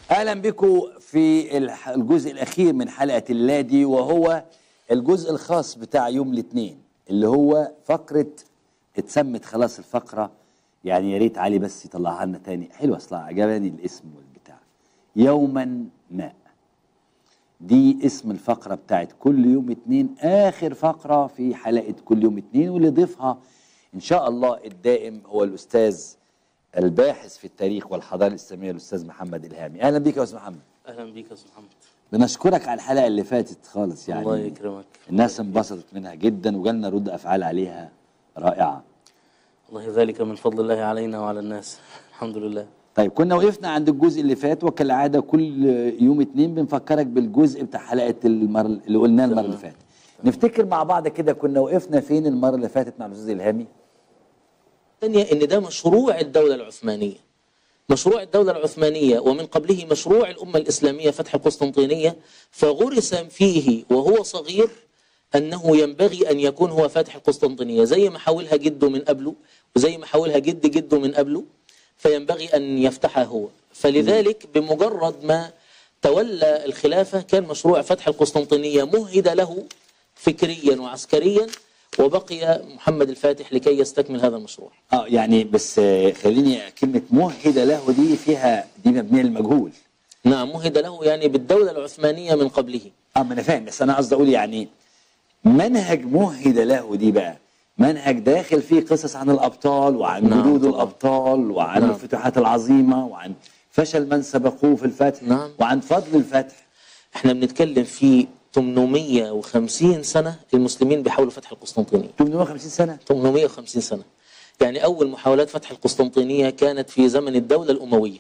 اهلا بكم في الح- الجزء الاخير من حلقه اللادي وهو الجزء الخاص بتاع يوم الاثنين اللي هو فقره اتسمت خلاص الفقره يعني يا ريت علي بس يطلعها لنا تاني حلوه اصلا عجبني الاسم والبتاع يوما ما دي اسم الفقره بتاعت كل يوم اتنين اخر فقره في حلقه كل يوم اتنين واللي ضيفها ان شاء الله الدائم هو الاستاذ الباحث في التاريخ والحضاره الاسلاميه الاستاذ محمد الهامي اهلا بيك يا استاذ محمد اهلا بيك يا استاذ محمد بنشكرك على الحلقه اللي فاتت خالص يعني الله يكرمك الناس انبسطت منها جدا وجالنا رد افعال عليها رائعه الله ذلك من فضل الله علينا وعلى الناس الحمد لله طيب كنا وقفنا عند الجزء اللي فات وكالعاده كل يوم اتنين بنفكرك بالجزء بتاع حلقه المر اللي قلناه المره اللي فاتت نفتكر مع بعض كده كنا وقفنا فين المره اللي فاتت مع الاستاذ الهامي الثانية ان ده مشروع الدولة العثمانية مشروع الدولة العثمانية ومن قبله مشروع الأمة الإسلامية فتح القسطنطينية فغرس فيه وهو صغير أنه ينبغي أن يكون هو فاتح القسطنطينية زي ما حاولها جده من قبله وزي ما حاولها جد جده من قبله فينبغي أن يفتحها هو فلذلك بمجرد ما تولى الخلافة كان مشروع فتح القسطنطينية مهد له فكريا وعسكريا وبقي محمد الفاتح لكي يستكمل هذا المشروع اه يعني بس آه، خليني كلمه مهد له دي فيها دي مبنيه للمجهول نعم مهد له يعني بالدولة العثمانية من قبله اه ما انا فاهم بس انا قصدي اقول يعني منهج مهد له دي بقى منهج داخل فيه قصص عن الابطال وعن نعم جدود طبعا. الابطال وعن نعم. الفتوحات العظيمه وعن فشل من سبقوه في الفتح نعم. وعن فضل الفتح احنا بنتكلم في 850 سنة المسلمين بيحاولوا فتح القسطنطينية 850 سنه 850 سنة يعني أول محاولات فتح القسطنطينية كانت في زمن الدولة الأموية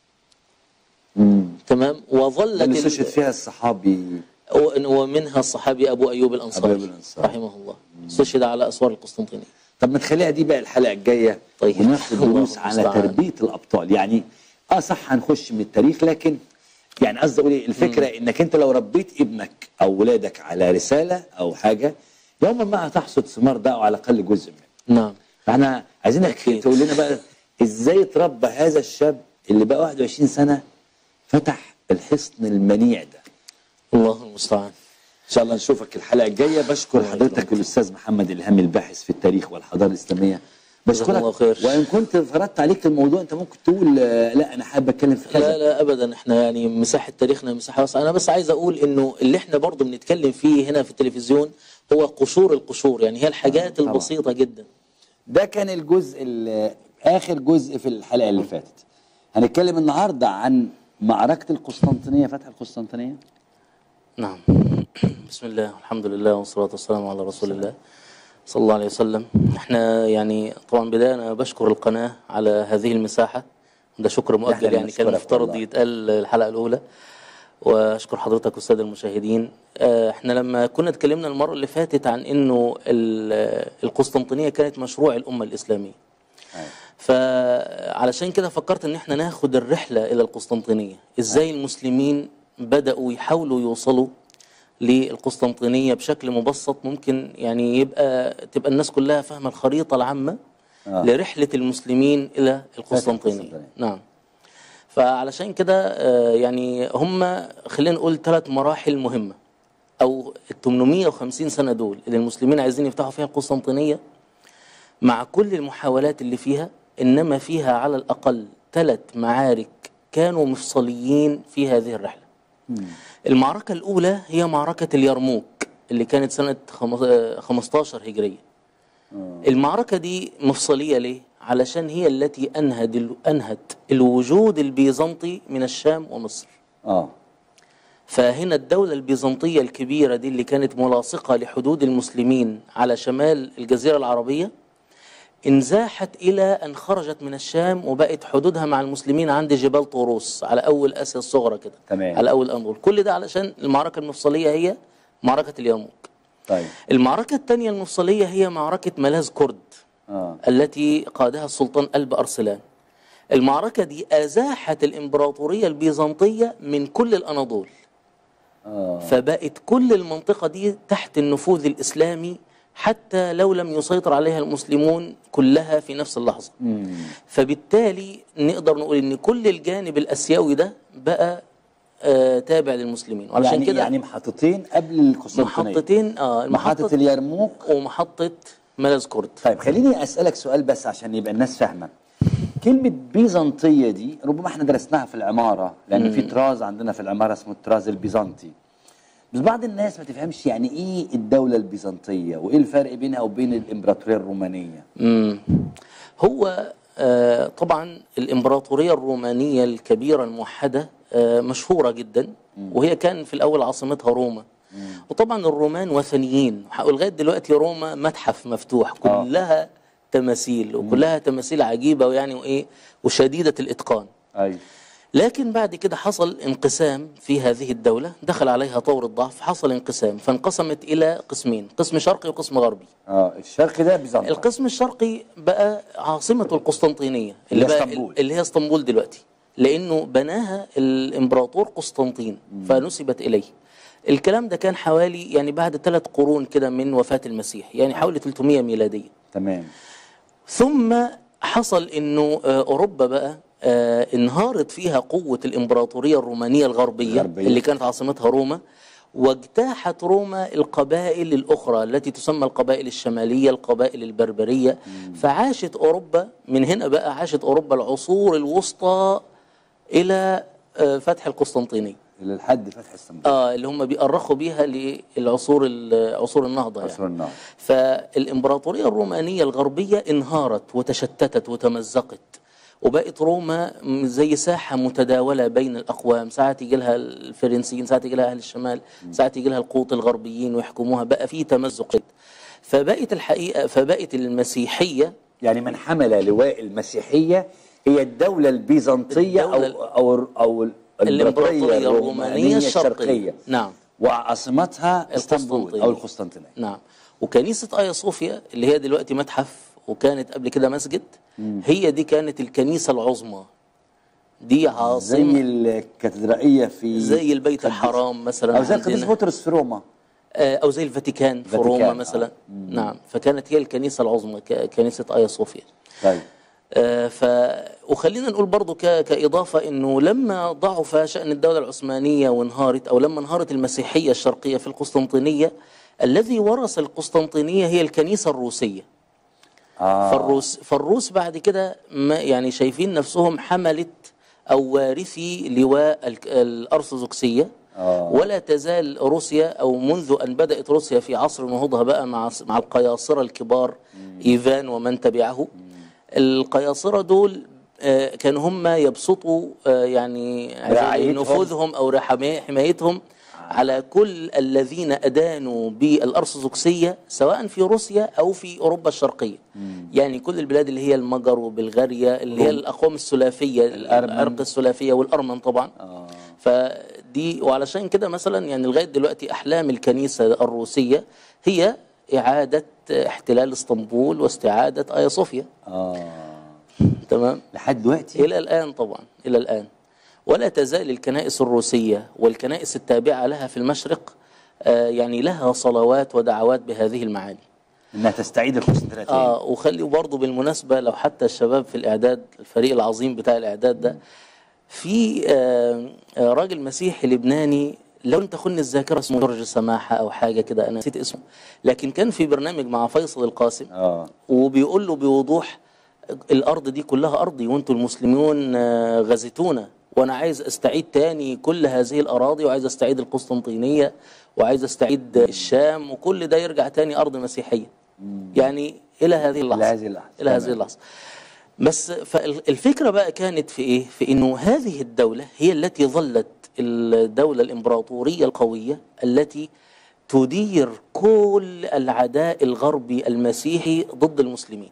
تمام وظلت اللي ال- استشهد فيها الصحابي ومنها الصحابي أبو أيوب الأنصاري أبو أيوب الأنصاري. رحمه الله استشهد على أسوار القسطنطينية طب ما نخليها دي بقى الحلقه الجايه طيب. وناخد دروس الله على المستعان. تربيه الابطال يعني اه صح هنخش من التاريخ لكن يعني قصدي اقول ايه الفكره انك انت لو ربيت ابنك او ولادك على رساله او حاجه يوما ما هتحصد ثمار ده او على الاقل جزء منه نعم فاحنا عايزينك أكيد. تقول لنا بقى ازاي تربى هذا الشاب اللي بقى 21 سنه فتح الحصن المنيع ده الله المستعان ان شاء الله نشوفك الحلقه الجايه بشكر الله حضرتك يكرمك. الاستاذ محمد الهامي الباحث في التاريخ والحضاره الاسلاميه جزاك الله بشكرك خير. وان كنت فرضت عليك الموضوع انت ممكن تقول آه، لا انا حابب اتكلم في لا كذا لا ابدا احنا يعني مساحه تاريخنا مساحه واسعه انا بس عايز اقول انه اللي احنا برضو بنتكلم فيه هنا في التلفزيون هو قشور القشور يعني هي الحاجات طبعا. البسيطه جدا ده كان الجزء ال- اخر جزء في الحلقه اللي فاتت هنتكلم النهارده عن معركه القسطنطينيه فتح القسطنطينيه نعم بسم الله والحمد لله والصلاه والسلام على رسول الله صلى الله عليه وسلم احنا يعني طبعا بدايه انا بشكر القناه على هذه المساحه ده شكر إحنا مؤجل اللي يعني كان بنشكرك مفترض والله. يتقال الحلقه الاولى واشكر حضرتك والساده المشاهدين آه، احنا لما كنا اتكلمنا المره اللي فاتت عن انه ال- القسطنطينيه كانت مشروع الامه الاسلاميه فعلشان كده فكرت ان احنا ناخد الرحله الى القسطنطينيه ازاي المسلمين بداوا يحاولوا يوصلوا للقسطنطينيه بشكل مبسط ممكن يعني يبقى تبقى الناس كلها فاهمه الخريطه العامه آه. لرحله المسلمين الى القسطنطينيه القسطنطينية. نعم فعلشان كده آه، يعني هم خلينا نقول ثلاث مراحل مهمه او ال 850 سنه دول اللي المسلمين عايزين يفتحوا فيها القسطنطينيه مع كل المحاولات اللي فيها انما فيها على الاقل ثلاث معارك كانوا مفصليين في هذه الرحله. المعركه الاولى هي معركه اليرموك اللي كانت سنه خمس- آه، 15 هجريه. المعركه دي مفصليه ليه؟ علشان هي التي انهت انهت الوجود البيزنطي من الشام ومصر. اه فهنا الدولة البيزنطية الكبيرة دي اللي كانت ملاصقة لحدود المسلمين على شمال الجزيرة العربية انزاحت إلى أن خرجت من الشام وبقت حدودها مع المسلمين عند جبال طوروس على أول آسيا الصغرى كده تمام. على أول أنغول كل ده علشان المعركة المفصلية هي معركة اليرموك طيب المعركة الثانية المفصلية هي معركة ملاذ كرد اه التي قادها السلطان ألب أرسلان المعركة دي أزاحت الإمبراطورية البيزنطية من كل الأناضول اه فبقت كل المنطقة دي تحت النفوذ الإسلامي حتى لو لم يسيطر عليها المسلمون كلها في نفس اللحظة فبالتالي نقدر نقول ان كل الجانب الاسيوي ده بقى آه تابع للمسلمين وعلشان يعني كده يعني محطتين قبل القسطنطينيه محطتين اه محطه المحطة اليرموك ومحطة ملاذ كرد طيب خليني اسالك سؤال بس عشان يبقى الناس فاهمه كلمة بيزنطية دي ربما احنا درسناها في العمارة لأن في طراز عندنا في العمارة اسمه الطراز البيزنطي بس بعض الناس ما تفهمش يعني ايه الدولة البيزنطية وايه الفرق بينها وبين الامبراطورية الرومانية مم. هو آه طبعا الامبراطوريه الرومانيه الكبيره الموحده آه مشهوره جدا وهي كان في الاول عاصمتها روما وطبعا الرومان وثنيين ولغايه دلوقتي روما متحف مفتوح آه. كلها تماثيل وكلها تماثيل عجيبه ويعني وايه وشديده الاتقان ايوه لكن بعد كده حصل انقسام في هذه الدولة دخل عليها طور الضعف حصل انقسام فانقسمت إلى قسمين قسم شرقي وقسم غربي اه الشرق ده بيزنطة القسم الشرقي بقى عاصمة القسطنطينية اللي هي بقى اسطنبول. اللي هي اسطنبول دلوقتي لأنه بناها الإمبراطور قسطنطين فنسبت إليه الكلام ده كان حوالي يعني بعد ثلاث قرون كده من وفاة المسيح يعني حوالي 300 ميلادية تمام ثم حصل انه آه، اوروبا بقى آه، انهارت فيها قوة الامبراطورية الرومانية الغربية, الغربية. اللي كانت عاصمتها روما واجتاحت روما القبائل الأخرى التي تسمى القبائل الشمالية القبائل البربرية فعاشت أوروبا من هنا بقى عاشت أوروبا العصور الوسطى إلى آه، فتح القسطنطينية الى الحد فتح اسطنبول اه اللي هم بيأرخوا بيها للعصور ال- عصور النهضة يعني. عصر النهر فالإمبراطورية الرومانية الغربية انهارت وتشتتت وتمزقت وبقت روما م- زي ساحة متداولة بين الأقوام ساعات يجي لها الفرنسيين ساعات يجي لها أهل الشمال ساعات يجي لها القوط الغربيين ويحكموها بقى في تمزق شديد. فبقت الحقيقة فبقت المسيحية يعني من حمل لواء المسيحية هي الدولة البيزنطية أو الدولة- أو أو الإمبراطورية الرومانية الشرقية نعم وعاصمتها اسطنبول القسطنطينية. أو القسطنطينية نعم وكنيسة آيا صوفيا اللي هي دلوقتي متحف وكانت قبل كده مسجد هي دي كانت الكنيسة العظمى دي زي عاصمة الكاتدرائية في زي البيت الحرام مثلا أو زي القديس عندنا. بطرس في روما آه، او زي الفاتيكان في الفاتيكان، روما آه. مثلا نعم فكانت هي الكنيسه العظمى ك- كنيسه ايا صوفيا طيب آه، ف وخلينا نقول برضو ك... كإضافة أنه لما ضعف شأن الدولة العثمانية وانهارت أو لما انهارت المسيحية الشرقية في القسطنطينية الذي ورث القسطنطينية هي الكنيسة الروسية آه فالروس فالروس بعد كده ما يعني شايفين نفسهم حملت أو وارثي لواء ال- الأرثوذكسية آه. ولا تزال روسيا أو منذ أن بدأت روسيا في عصر نهوضها بقى مع مع القياصرة الكبار إيفان ومن تبعه القياصرة دول آه، كانوا هم يبسطوا آه، يعني عايز أقول إيه، رعايتهم. نفوذهم أو رحمي- حمايتهم على كل الذين أدانوا بالأرثوذكسية سواء في روسيا أو في أوروبا الشرقية يعني كل البلاد اللي هي المجر وبلغاريا اللي هي الأقوام السلافية الأرمن. العرق السلافية والأرمن طبعا آه. فدي وعلشان كده مثلا يعني لغاية دلوقتي أحلام الكنيسة الروسية هي إعادة احتلال اسطنبول واستعادة آيا صوفيا آه تمام لحد دلوقتي إلى الآن طبعا إلى الآن ولا تزال الكنائس الروسية والكنائس التابعة لها في المشرق آه، يعني لها صلوات ودعوات بهذه المعاني إنها تستعيد القسطنطينية تاني. اه وخلي برضه بالمناسبة لو حتى الشباب في الإعداد الفريق العظيم بتاع الإعداد ده في آه، آه، راجل مسيحي لبناني لو انت خن الذاكرة اسمه جورج سماحة أو حاجة كده أنا نسيت اسمه لكن كان في برنامج مع فيصل القاسم آه وبيقول له بوضوح الارض دي كلها ارضي وانتم المسلمون آه، غزتونا وانا عايز استعيد تاني كل هذه الاراضي وعايز استعيد القسطنطينيه وعايز استعيد الشام وكل ده يرجع تاني ارض مسيحيه يعني الى هذه اللحظه إلى هذه اللحظة. الى هذه تمام. اللحظه بس فالفكره بقى كانت في ايه في انه هذه الدوله هي التي ظلت الدوله الامبراطوريه القويه التي تدير كل العداء الغربي المسيحي ضد المسلمين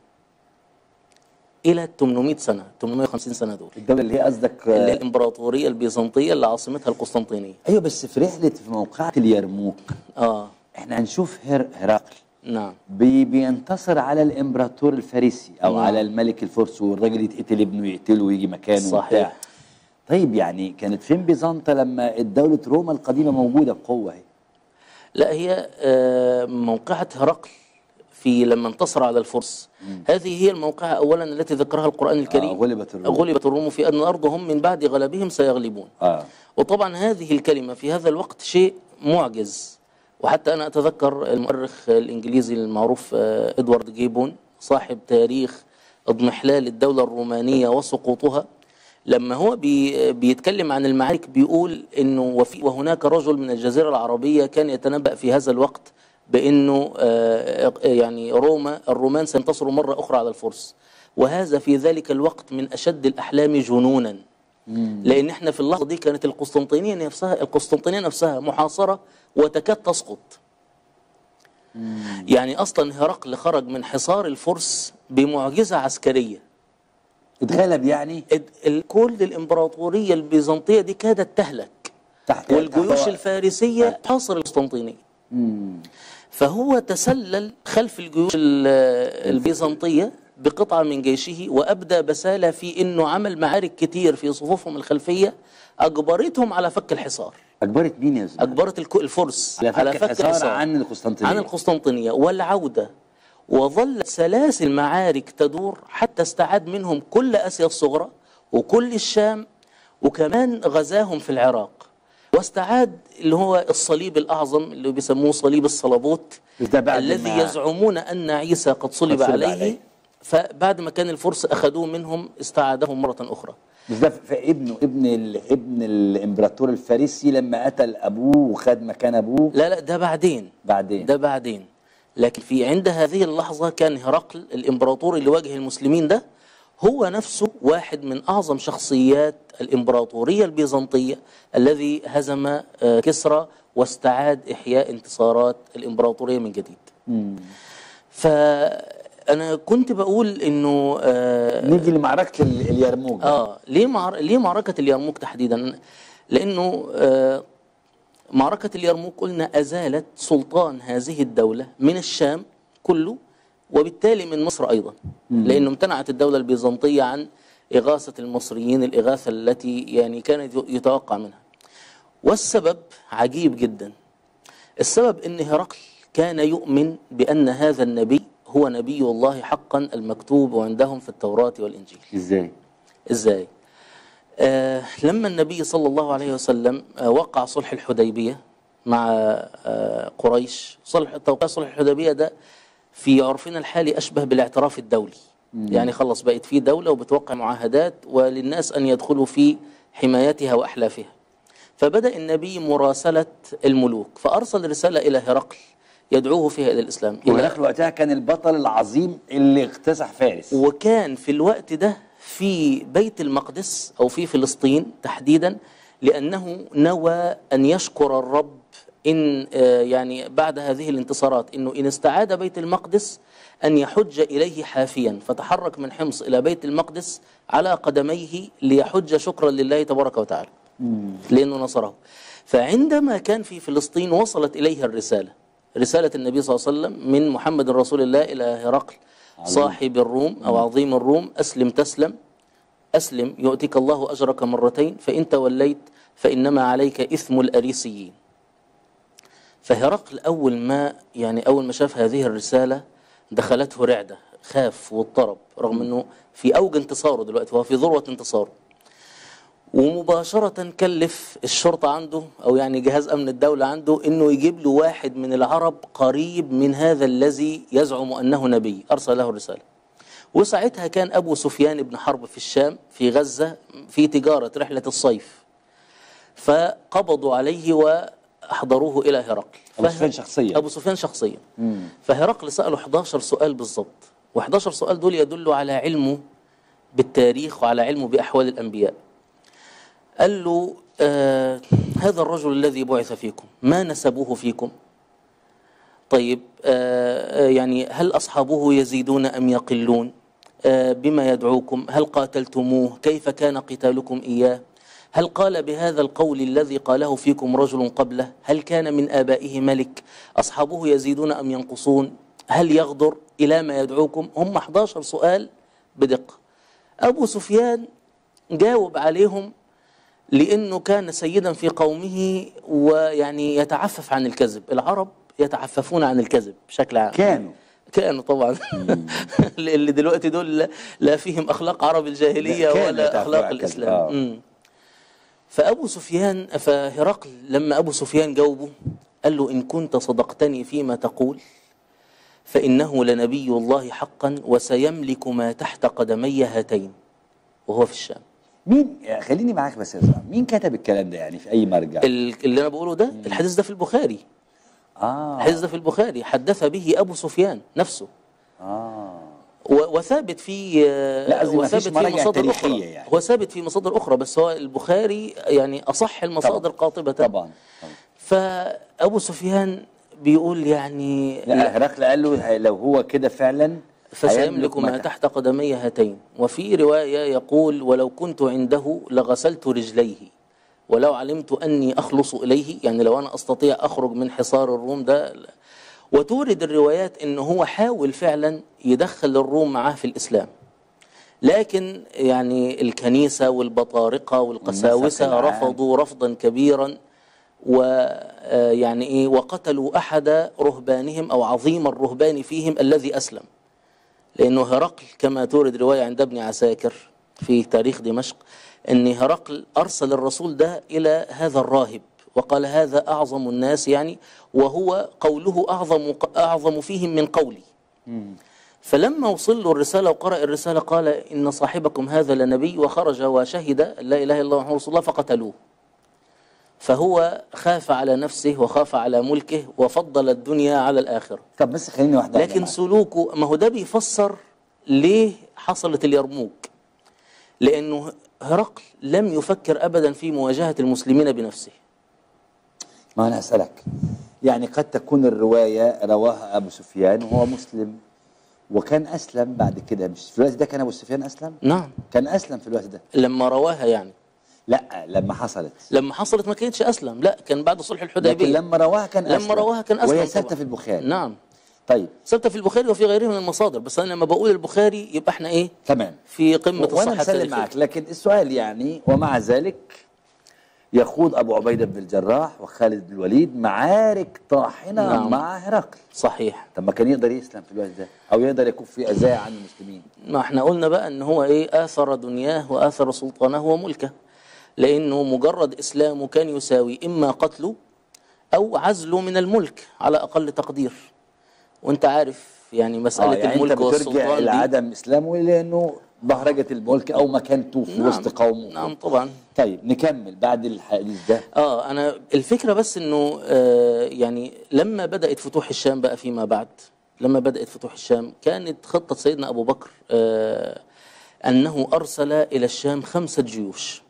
الى 800 سنه 850 سنه دول الدولة اللي هي قصدك اللي هي آه، الامبراطوريه البيزنطيه اللي عاصمتها القسطنطينيه أيوه بس في رحلة في موقعة اليرموك اه إحنا هنشوف هر هرقل نعم بي بينتصر على الامبراطور الفارسي او نعم. على الملك الفرس والراجل يتقتل ابنه يقتله ويجي مكانه صحيح. وبتاع. طيب يعني كانت فين بيزنطة لما الدولة روما القديمة موجودة بقوة اهي لا هي آه، موقعة هرقل في لما انتصر على الفرس هذه هي الموقعة أولا التي ذكرها القرآن الكريم آه، غلبت الروم. غلبت الروم في أن الأرض هم من بعد غلبهم سيغلبون اه وطبعا هذه الكلمة في هذا الوقت شيء معجز وحتى أنا أتذكر المؤرخ الإنجليزي المعروف آه، إدوارد جيبون صاحب تاريخ اضمحلال الدولة الرومانية وسقوطها لما هو بي بيتكلم عن المعارك بيقول انه وفي وهناك رجل من الجزيره العربيه كان يتنبأ في هذا الوقت بانه آه، يعني روما الرومان سينتصروا مره اخرى على الفرس وهذا في ذلك الوقت من اشد الاحلام جنونا لان احنا في اللحظه دي كانت القسطنطينيه نفسها القسطنطينيه نفسها محاصره وتكاد تسقط يعني اصلا هرقل خرج من حصار الفرس بمعجزه عسكريه اتغلب يعني ال- ال- كل الامبراطوريه البيزنطيه دي كادت تهلك تحت والجيوش تحت- الفارسيه تحاصر القسطنطينيه فهو تسلل خلف الجيوش ال- البيزنطيه بقطعه من جيشه وابدى بساله في انه عمل معارك كتير في صفوفهم الخلفيه اجبرتهم على فك الحصار اجبرت مين يا زلمه؟ اجبرت الك- الفرس على فك الحصار عن القسطنطينيه عن القسطنطينية والعودة وظلت سلاسل معارك تدور حتى استعاد منهم كل آسيا الصغرى وكل الشام وكمان غزاهم في العراق واستعاد اللي هو الصليب الأعظم اللي بيسموه صليب الصلبوت ده بعد الذي ما- يزعمون أن عيسى قد صلب, قد صلب عليه, عليه. فبعد ما كان الفرس أخذوه منهم استعادهم مرة أخرى بس ده فابنه ابن ال... ابن الامبراطور الفارسي لما قتل ابوه وخد مكان ابوه لا لا ده بعدين بعدين ده بعدين لكن في عند هذه اللحظة كان هرقل الإمبراطور اللي واجه المسلمين ده هو نفسه واحد من أعظم شخصيات الإمبراطورية البيزنطية الذي هزم آه، كسرى واستعاد إحياء انتصارات الإمبراطورية من جديد فأنا كنت بقول إنه آه، نيجي لمعركه ال- اليرموك بقى. اه ليه معر... ليه معركه اليرموك تحديدا؟ لانه آه معركه اليرموك قلنا ازالت سلطان هذه الدوله من الشام كله وبالتالي من مصر ايضا لانه امتنعت الدوله البيزنطيه عن اغاثه المصريين الاغاثه التي يعني كان يتوقع منها. والسبب عجيب جدا. السبب ان هرقل كان يؤمن بان هذا النبي هو نبي الله حقا المكتوب عندهم في التوراه والانجيل. ازاي؟ ازاي آه لما النبي صلى الله عليه وسلم آه وقع صلح الحديبية مع آه قريش صلح توقيع صلح الحديبية ده في عرفنا الحالي أشبه بالاعتراف الدولي يعني خلص بقت في دولة وبتوقع معاهدات وللناس أن يدخلوا في حمايتها وأحلافها فبدأ النبي مراسلة الملوك فأرسل رسالة إلى هرقل يدعوه فيها إلى الإسلام إلى وهرقل وقتها كان البطل العظيم اللي اكتسح فارس وكان في الوقت ده في بيت المقدس او في فلسطين تحديدا لانه نوى ان يشكر الرب ان آه، يعني بعد هذه الانتصارات انه ان استعاد بيت المقدس ان يحج اليه حافيا فتحرك من حمص الى بيت المقدس على قدميه ليحج شكرا لله تبارك وتعالى لانه نصره فعندما كان في فلسطين وصلت اليه الرساله رساله النبي صلى الله عليه وسلم من محمد رسول الله الى هرقل صاحب الروم او عظيم الروم اسلم تسلم اسلم يؤتيك الله اجرك مرتين فان توليت فانما عليك اثم الاريسيين فهرقل اول ما يعني اول ما شاف هذه الرساله دخلته رعده خاف واضطرب رغم انه في اوج انتصاره دلوقتي هو في ذروه انتصاره ومباشرة كلف الشرطة عنده أو يعني جهاز أمن الدولة عنده إنه يجيب له واحد من العرب قريب من هذا الذي يزعم أنه نبي أرسل له الرسالة وساعتها كان أبو سفيان بن حرب في الشام في غزة في تجارة رحلة الصيف فقبضوا عليه وأحضروه إلى هرقل أبو فه- سفيان شخصيا. أبو سفيان شخصيا فهرقل سأله 11 سؤال بالضبط و11 سؤال دول يدلوا على علمه بالتاريخ وعلى علمه بأحوال الأنبياء قال له آه هذا الرجل الذي بعث فيكم ما نسبوه فيكم طيب آه آه، يعني هل أصحابه يزيدون أم يقلون آه بما يدعوكم هل قاتلتموه كيف كان قتالكم إياه هل قال بهذا القول الذي قاله فيكم رجل قبله هل كان من آبائه ملك أصحابه يزيدون أم ينقصون هل يغدر إلى ما يدعوكم هم 11 سؤال بدقة أبو سفيان جاوب عليهم لأنه كان سيدا في قومه ويعني يتعفف عن الكذب العرب يتعففون عن الكذب بشكل عام كانوا كانوا طبعا اللي دلوقتي دول لا- لا فيهم اخلاق عرب الجاهليه لا، كانوا ولا يتعافوا اخلاق هكذا. الاسلام آه. مم. فابو سفيان فهرقل لما ابو سفيان جاوبه قال له ان كنت صدقتني فيما تقول فانه لنبي الله حقا وسيملك ما تحت قدمي هاتين وهو في الشام مين يعني خليني معاك بس يا زلمه مين كتب الكلام ده يعني في اي مرجع ال- اللي انا بقوله ده الحديث ده في البخاري اه الحديث ده في البخاري حدث به ابو سفيان نفسه اه و- وثابت في لا، قصدي ما فيش وثابت في مراجع مصادر تاريخية اخرى يعني. هو ثابت في مصادر اخرى بس هو البخاري يعني اصح المصادر طبعاً. قاطبه طبعا طبعاً. فابو سفيان بيقول يعني لا هرقل قال له لو هو كده فعلا فسيملك ما تحت تحت قدمي هاتين وفي رواية يقول ولو كنت عنده لغسلت رجليه ولو علمت أني أخلص إليه يعني لو أنا أستطيع أخرج من حصار الروم ده لا. وتورد الروايات أنه هو حاول فعلا يدخل الروم معاه في الإسلام لكن يعني الكنيسة والبطارقة والقساوسة العام. رفضوا رفضا كبيرا ويعني ايه وقتلوا احد رهبانهم او عظيم الرهبان فيهم الذي اسلم لانه هرقل كما تورد روايه عند ابن عساكر في تاريخ دمشق ان هرقل ارسل الرسول ده الى هذا الراهب وقال هذا اعظم الناس يعني وهو قوله اعظم اعظم فيهم من قولي فلما وصل له الرسالة وقرأ الرسالة قال إن صاحبكم هذا لنبي وخرج وشهد أن لا إله إلا الله محمد رسول الله فقتلوه فهو خاف على نفسه وخاف على ملكه وفضل الدنيا على الآخرة طب بس خليني واحده واحدة لكن معاك. سلوكه ما هو ده بيفسر ليه حصلت اليرموك لأنه هرقل لم يفكر أبدا في مواجهة المسلمين بنفسه ما انا اسالك يعني قد تكون الروايه رواها ابو سفيان وهو مسلم وكان اسلم بعد كده مش في الوقت ده كان ابو سفيان اسلم نعم كان اسلم في الوقت ده لما رواها يعني لا لما حصلت لما حصلت ما كانتش أسلم لا كان بعد صلح الحديبية لكن لما رواها كان لما أسلم. رواها كان أسلم وهي ثابته طبعاً. في البخاري نعم طيب ثابته في البخاري وفي غيره من المصادر بس انا لما بقول البخاري يبقى احنا ايه تمام في قمه وانا الصحه مسلم التاريخية. معك لكن السؤال يعني ومع ذلك يخوض ابو عبيده بن الجراح وخالد بن الوليد معارك طاحنه نعم. مع هرقل صحيح طب ما كان يقدر يسلم في الوقت ده او يقدر يكون في اذاه عن المسلمين ما احنا قلنا بقى ان هو ايه اثر دنياه واثر سلطانه وملكه لانه مجرد اسلامه كان يساوي اما قتله او عزله من الملك على اقل تقدير وانت عارف يعني مساله آه يعني الملك انت بترجع والسلطان دي لعدم اسلامه لانه بهرجه الملك او مكانته في نعم. وسط قومه نعم طبعا طيب نكمل بعد الحديث ده اه انا الفكره بس انه آه يعني لما بدات فتوح الشام بقى فيما بعد لما بدات فتوح الشام كانت خطه سيدنا ابو بكر آه انه ارسل الى الشام خمسه جيوش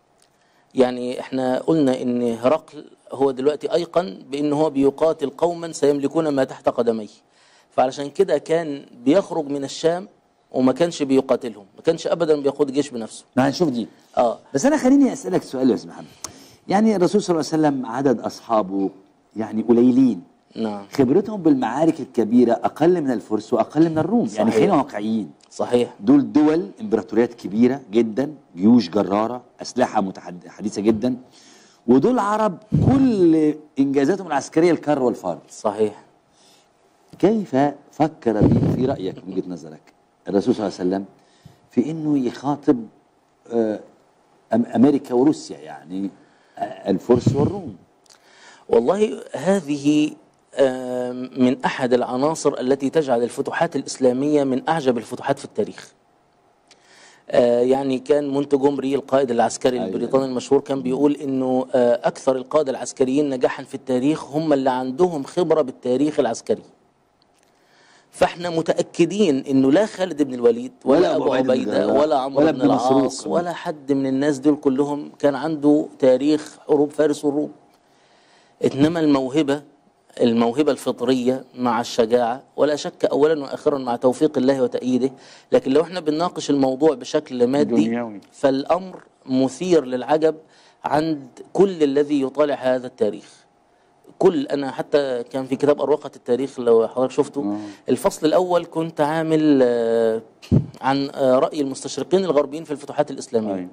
يعني احنا قلنا ان هرقل هو دلوقتي ايقن بان هو بيقاتل قوما سيملكون ما تحت قدميه فعلشان كده كان بيخرج من الشام وما كانش بيقاتلهم ما كانش ابدا بيقود جيش بنفسه ما هنشوف دي اه بس انا خليني اسالك سؤال يا استاذ محمد يعني الرسول صلى الله عليه وسلم عدد اصحابه يعني قليلين نعم خبرتهم بالمعارك الكبيره اقل من الفرس واقل من الروم يعني صحيح. خلينا واقعيين صحيح دول دول امبراطوريات كبيره جدا جيوش جراره اسلحه متحد- حديثه جدا ودول عرب كل انجازاتهم العسكريه الكر والفر صحيح كيف فكر بي في رايك من وجهه نظرك الرسول صلى الله عليه وسلم في انه يخاطب آه، أم- امريكا وروسيا يعني آه، الفرس والروم والله هذه آم، من احد العناصر التي تجعل الفتوحات الاسلاميه من اعجب الفتوحات في التاريخ. آه، يعني كان مونتجومري القائد العسكري أيوة. البريطاني المشهور كان بيقول انه آه، اكثر القاده العسكريين نجاحا في التاريخ هم اللي عندهم خبره بالتاريخ العسكري. فاحنا متاكدين انه لا خالد بن الوليد ولا, ولا ابو أبو عبيدة بن عبيده الجراح، ولا عمرو ولا بن ابن مسروق. العاص ولا حد من الناس دول كلهم كان عنده تاريخ حروب فارس والروم. انما الموهبه الموهبه الفطريه مع الشجاعه ولا شك اولا واخرا مع توفيق الله وتأييده لكن لو احنا بنناقش الموضوع بشكل مادي دنيوي. فالامر مثير للعجب عند كل الذي يطالع هذا التاريخ كل انا حتى كان في كتاب اروقه التاريخ لو حضرتك شفته الفصل الاول كنت عامل آه، عن آه، راي المستشرقين الغربيين في الفتوحات الاسلاميه أيوة.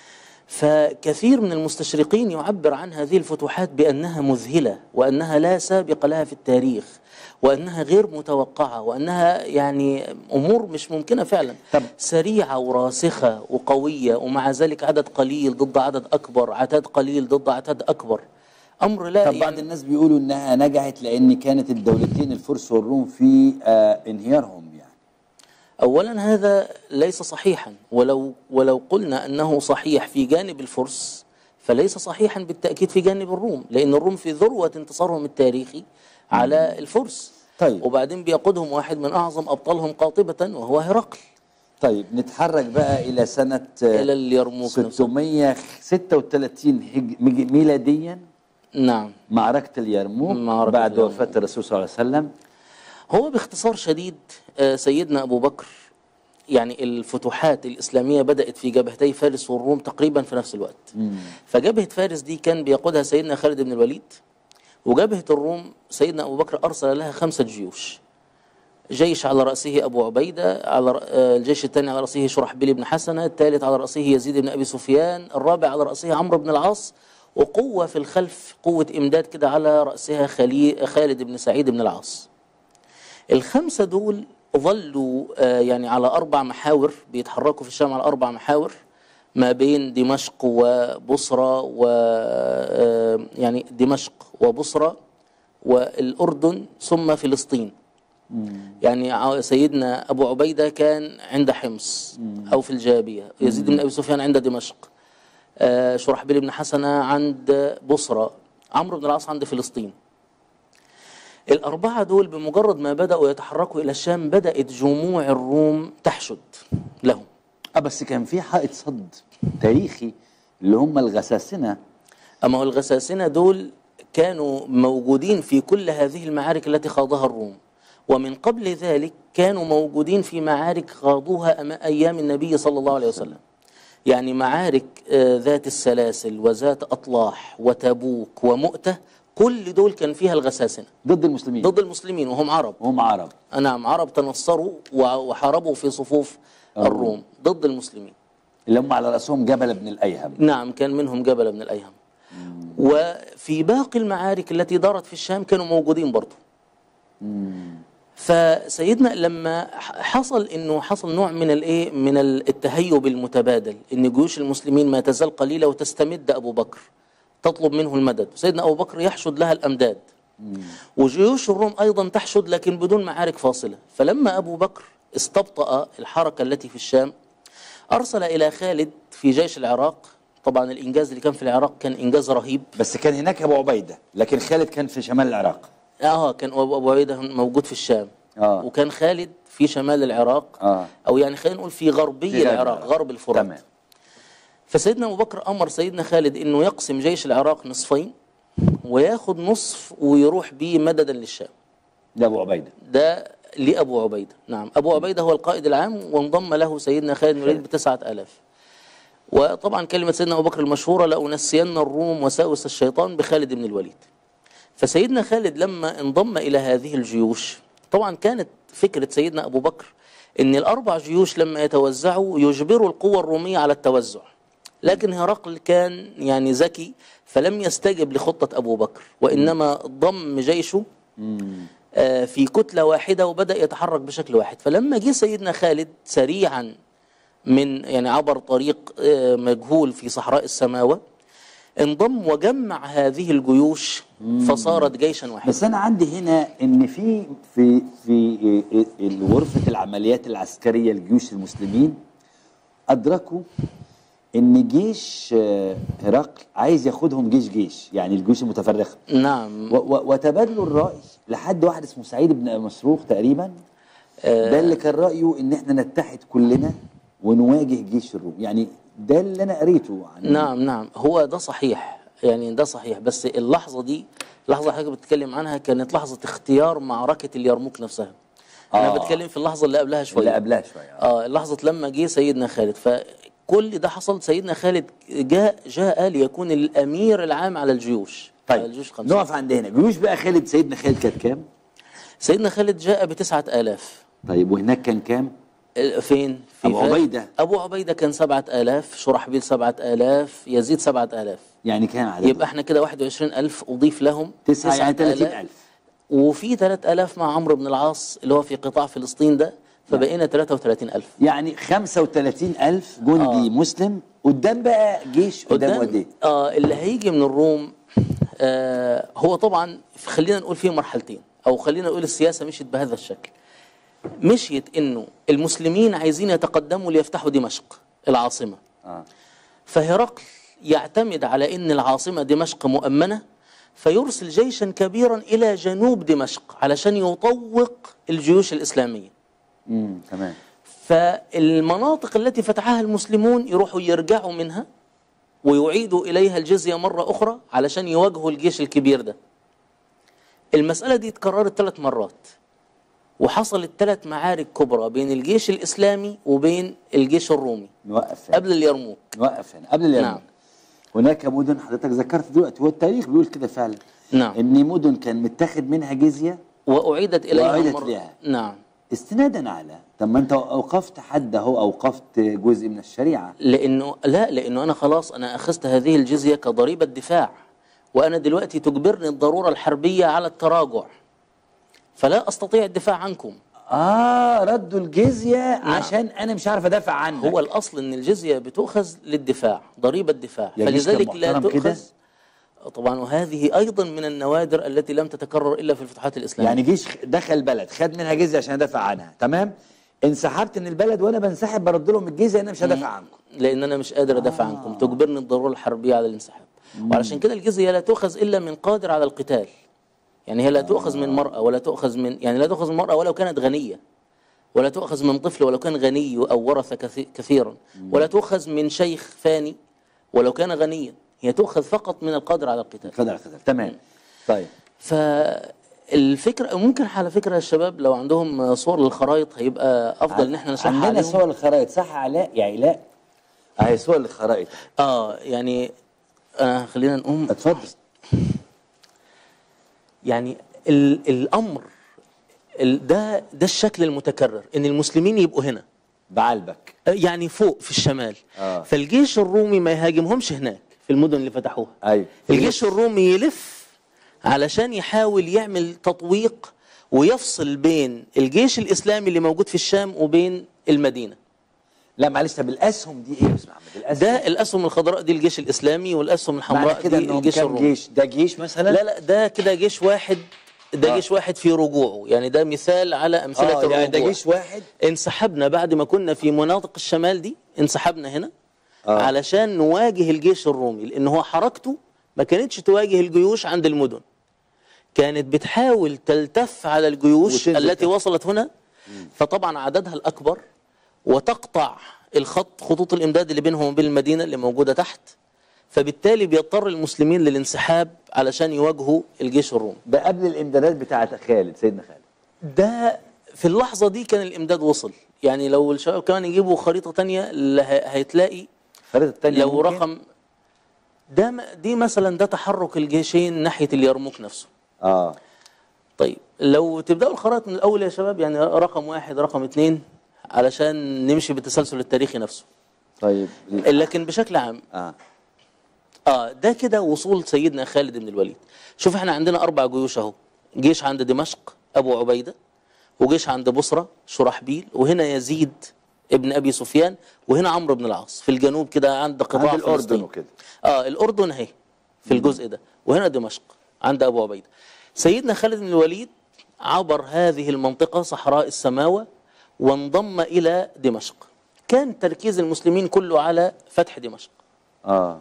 فكثير من المستشرقين يعبر عن هذه الفتوحات بأنها مذهلة وأنها لا سابق لها في التاريخ وانها غير متوقعه وانها يعني امور مش ممكنه فعلا طب- سريعه وراسخه وقويه ومع ذلك عدد قليل ضد عدد اكبر عتاد قليل ضد عتاد اكبر امر لا طب بعض يعني الناس بيقولوا انها نجحت لان كانت الدولتين الفرس والروم في آه انهيارهم يعني اولا هذا ليس صحيحا ولو ولو قلنا انه صحيح في جانب الفرس فليس صحيحا بالتاكيد في جانب الروم لان الروم في ذروه انتصارهم التاريخي على الفرس طيب. وبعدين بيقودهم واحد من اعظم ابطالهم قاطبه وهو هرقل طيب نتحرك بقى الى سنه آه، الى اليرموك نفسه 636 هج... مج- ميلاديا نعم معركه اليرموك معركة بعد اليرموك. وفاه الرسول صلى الله عليه وسلم هو باختصار شديد آه، سيدنا ابو بكر يعني الفتوحات الاسلاميه بدات في جبهتي فارس والروم تقريبا في نفس الوقت فجبهه فارس دي كان بيقودها سيدنا خالد بن الوليد وجبهه الروم سيدنا ابو بكر ارسل لها خمسه جيوش جيش على راسه ابو عبيده على ر- آه، الجيش الثاني على راسه شرحبيل بن حسنه الثالث على راسه يزيد بن ابي سفيان الرابع على راسه عمرو بن العاص وقوه في الخلف قوه امداد كده على راسها خلي خالد بن سعيد بن العاص الخمسة دول ظلوا آه، يعني على أربع محاور بيتحركوا في الشام على أربع محاور ما بين دمشق وبصرة و آه، يعني دمشق وبصرة والأردن ثم فلسطين يعني ع- سيدنا أبو عبيدة كان عند حمص أو في الجابية يزيد بن أبي سفيان عند دمشق آه، شرحبيل بن حسنة عند بصرة عمرو بن العاص عند فلسطين الأربعة دول بمجرد ما بدأوا يتحركوا إلى الشام بدأت جموع الروم تحشد لهم اه بس كان في حائط صد تاريخي اللي هم الغساسنه أما هو الغساسنة دول كانوا موجودين في كل هذه المعارك التي خاضها الروم ومن قبل ذلك كانوا موجودين في معارك خاضوها أما- أيام النبي صلى الله عليه وسلم يعني معارك آه، ذات السلاسل وذات أطلاح وتبوك ومؤتة كل دول كان فيها الغساسنة ضد المسلمين ضد المسلمين وهم عرب وهم عرب نعم عرب تنصروا وع- وحاربوا في صفوف الروم ضد المسلمين اللي هم على راسهم جبل بن الايهم نعم كان منهم جبل بن الأيهم وفي باقي المعارك التي دارت في الشام كانوا موجودين برضو فسيدنا لما ح- حصل انه حصل نوع من الايه من التهيب المتبادل ان جيوش المسلمين ما تزال قليله وتستمد ابو بكر تطلب منه المدد سيدنا ابو بكر يحشد لها الامداد وجيوش الروم ايضا تحشد لكن بدون معارك فاصله فلما ابو بكر استبطأ الحركه التي في الشام ارسل الى خالد في جيش العراق طبعا الانجاز اللي كان في العراق كان انجاز رهيب بس كان هناك ابو عبيده لكن خالد كان في شمال العراق اه كان ابو أبو عبيده موجود في الشام آه. وكان خالد في شمال العراق آه. او يعني خلينا نقول في غربي في غرب العراق العراق. غرب الفرات تمام فسيدنا ابو بكر امر سيدنا خالد انه يقسم جيش العراق نصفين وياخد نصف ويروح بيه مددا للشام ده ابو عبيده ده لأبو عبيدة نعم أبو عبيدة هو القائد العام وانضم له سيدنا خالد بن الوليد بتسعة آلاف وطبعا كلمة سيدنا أبو بكر المشهورة لأنسين الروم وساوس الشيطان بخالد بن الوليد فسيدنا خالد لما انضم إلى هذه الجيوش طبعا كانت فكرة سيدنا أبو بكر أن الأربع جيوش لما يتوزعوا يجبروا القوة الرومية على التوزع لكن هرقل كان يعني ذكي فلم يستجب لخطة أبو بكر وإنما ضم جيشه آه، في كتلة واحدة وبدأ يتحرك بشكل واحد فلما جه سيدنا خالد سريعا من يعني عبر طريق آه، مجهول في صحراء السماوة انضم وجمع هذه الجيوش فصارت جيشا واحدا بس انا عندي هنا ان في في في غرفه العمليات العسكريه لجيوش المسلمين ادركوا ان جيش آه، هرقل عايز ياخدهم جيش جيش يعني الجيوش المتفرقه نعم و- و- وتبادلوا الراي لحد واحد اسمه سعيد بن مسروق تقريبا ده اللي كان رايه ان احنا نتحد كلنا ونواجه جيش الروم يعني ده اللي انا قريته عن نعم نعم هو ده صحيح يعني ده صحيح بس اللحظة دي لحظة حضرتك بتتكلم عنها كانت لحظة اختيار معركة اليرموك نفسها أنا آه. بتكلم في اللحظة اللي قبلها شوية اللي قبلها شويه آه. اه لحظة لما جه سيدنا خالد فكل ده حصل سيدنا خالد جاء جاء ليكون الأمير العام على الجيوش على طيب الجيوش خمسة نقف عند هنا جيوش بقى خالد سيدنا خالد كانت كام سيدنا خالد جاء بتسعة آلاف طيب وهناك كان كام ال- فين؟ في أبو فاس. عبيدة. أبو عبيدة كان سبعة آلاف شرحبيل سبعة آلاف يزيد سبعة آلاف يعني كام عدد يبقى احنا كده 21000 أضيف لهم تسعة يعني 9000. 30000 وفي 3000 مع عمرو بن العاص اللي هو في قطاع فلسطين ده فبقينا 33000 يعني 35 ألف جندي مسلم قدام بقى جيش قدام قد ايه؟ اه اللي هيجي من الروم آه هو طبعا خلينا نقول فيه مرحلتين او خلينا نقول السياسه مشيت بهذا الشكل مشيت انه المسلمين عايزين يتقدموا ليفتحوا دمشق العاصمه اه فهرقل يعتمد على ان العاصمه دمشق مؤمنه فيرسل جيشا كبيرا الى جنوب دمشق علشان يطوق الجيوش الاسلاميه امم تمام فالمناطق التي فتحها المسلمون يروحوا يرجعوا منها ويعيدوا إليها الجزية مرة أخرى علشان يواجهوا الجيش الكبير ده المسألة دي اتكررت ثلاث مرات وحصلت ثلاث معارك كبرى بين الجيش الإسلامي وبين الجيش الرومي نوقف هنا قبل اليرموك نوقف هنا قبل اليرموك نعم. هناك مدن حضرتك ذكرت دلوقتي هو التاريخ بيقول كده فعلا نعم ان مدن كان متاخد منها جزيه وأعيدت إليها وأعيدت مرة لها. نعم استنادا على طب ما انت اوقفت حد اهو اوقفت جزء من الشريعه لانه لا لانه انا خلاص انا اخذت هذه الجزيه كضريبه دفاع وانا دلوقتي تجبرني الضروره الحربيه على التراجع فلا استطيع الدفاع عنكم اه ردوا الجزيه عشان انا مش عارف ادافع عنك هو الاصل ان الجزيه بتؤخذ للدفاع ضريبه دفاع يا جيش كان فلذلك لا محترم كده؟ تؤخذ طبعا وهذه ايضا من النوادر التي لم تتكرر الا في الفتوحات الاسلاميه يعني جيش دخل بلد خد منها جزيه عشان ادافع عنها تمام انسحبت من البلد وانا بنسحب برد لهم الجزيه انا مش هدافع عنكم لان انا مش قادر ادافع آه. عنكم تجبرني الضروره الحربيه على الانسحاب وعلشان كده الجزيه لا تؤخذ الا من قادر على القتال يعني هي لا تؤخذ من مرأة ولا تؤخذ من يعني لا تؤخذ من مرأة ولو كانت غنية ولا تؤخذ من طفل ولو كان غني أو ورث كثي- كثيرا ولا تؤخذ من شيخ فاني ولو كان غنيا هي تؤخذ فقط من القادر على القتال قدر القتال تمام طيب فالفكرة ممكن على فكرة يا الشباب لو عندهم صور للخرائط هيبقى أفضل إن احنا نشرحها عندنا عليهم صور الخرائط صح يا علاء يا علاء اهي صور الخرائط اه يعني آه خلينا نقوم اتفضل يعني ال الامر ال ده ده الشكل المتكرر ان المسلمين يبقوا هنا بعلبك آه، يعني فوق في الشمال آه. فالجيش الرومي ما يهاجمهمش هناك في المدن اللي فتحوها ايوه الجيش الرومي يلف علشان يحاول يعمل تطويق ويفصل بين الجيش الاسلامي اللي موجود في الشام وبين المدينه لا معلش طب الاسهم دي ايه يا استاذ محمد الاسهم ده الاسهم الخضراء دي الجيش الاسلامي والاسهم معنى الحمراء كده دي انهم الجيش كام الرومي جيش ده جيش مثلا لا لا ده كده جيش واحد ده آه. جيش واحد في رجوعه يعني ده مثال على امثله اه الرجوع يعني ده جيش واحد انسحبنا بعد ما كنا في مناطق الشمال دي انسحبنا هنا آه. آه. علشان نواجه الجيش الرومي لان هو حركته ما كانتش تواجه الجيوش عند المدن كانت بتحاول تلتف على الجيوش وتنزل التي تحت. وصلت هنا فطبعا عددها الاكبر وتقطع الخط خطوط الامداد اللي بينهم وبين المدينه اللي موجوده تحت فبالتالي بيضطر المسلمين للانسحاب علشان يواجهوا الجيش الرومي ده قبل الامدادات بتاعت خالد سيدنا خالد ده في اللحظة دي كان الإمداد وصل يعني لو الشباب كمان يجيبوا خريطة تانية اللي هي- هيتلاقي الخريطه الثانيه لو رقم ده م- دي مثلا ده تحرك الجيشين ناحية اليرموك نفسه اه طيب لو تبدأوا الخرائط من الأول يا شباب يعني رقم واحد رقم اتنين علشان نمشي بالتسلسل التاريخي نفسه طيب لكن بشكل عام اه اه ده كده وصول سيدنا خالد بن الوليد شوف احنا عندنا اربع جيوش اهو جيش عند دمشق ابو عبيده وجيش عند بصره شرحبيل وهنا يزيد ابن ابي سفيان وهنا عمرو بن العاص في الجنوب كده عند قطاع عند الاردن فلسطين. وكده اه الاردن اهي في الجزء ده وهنا دمشق عند ابو عبيده سيدنا خالد بن الوليد عبر هذه المنطقه صحراء السماوه وانضم الى دمشق كان تركيز المسلمين كله على فتح دمشق اه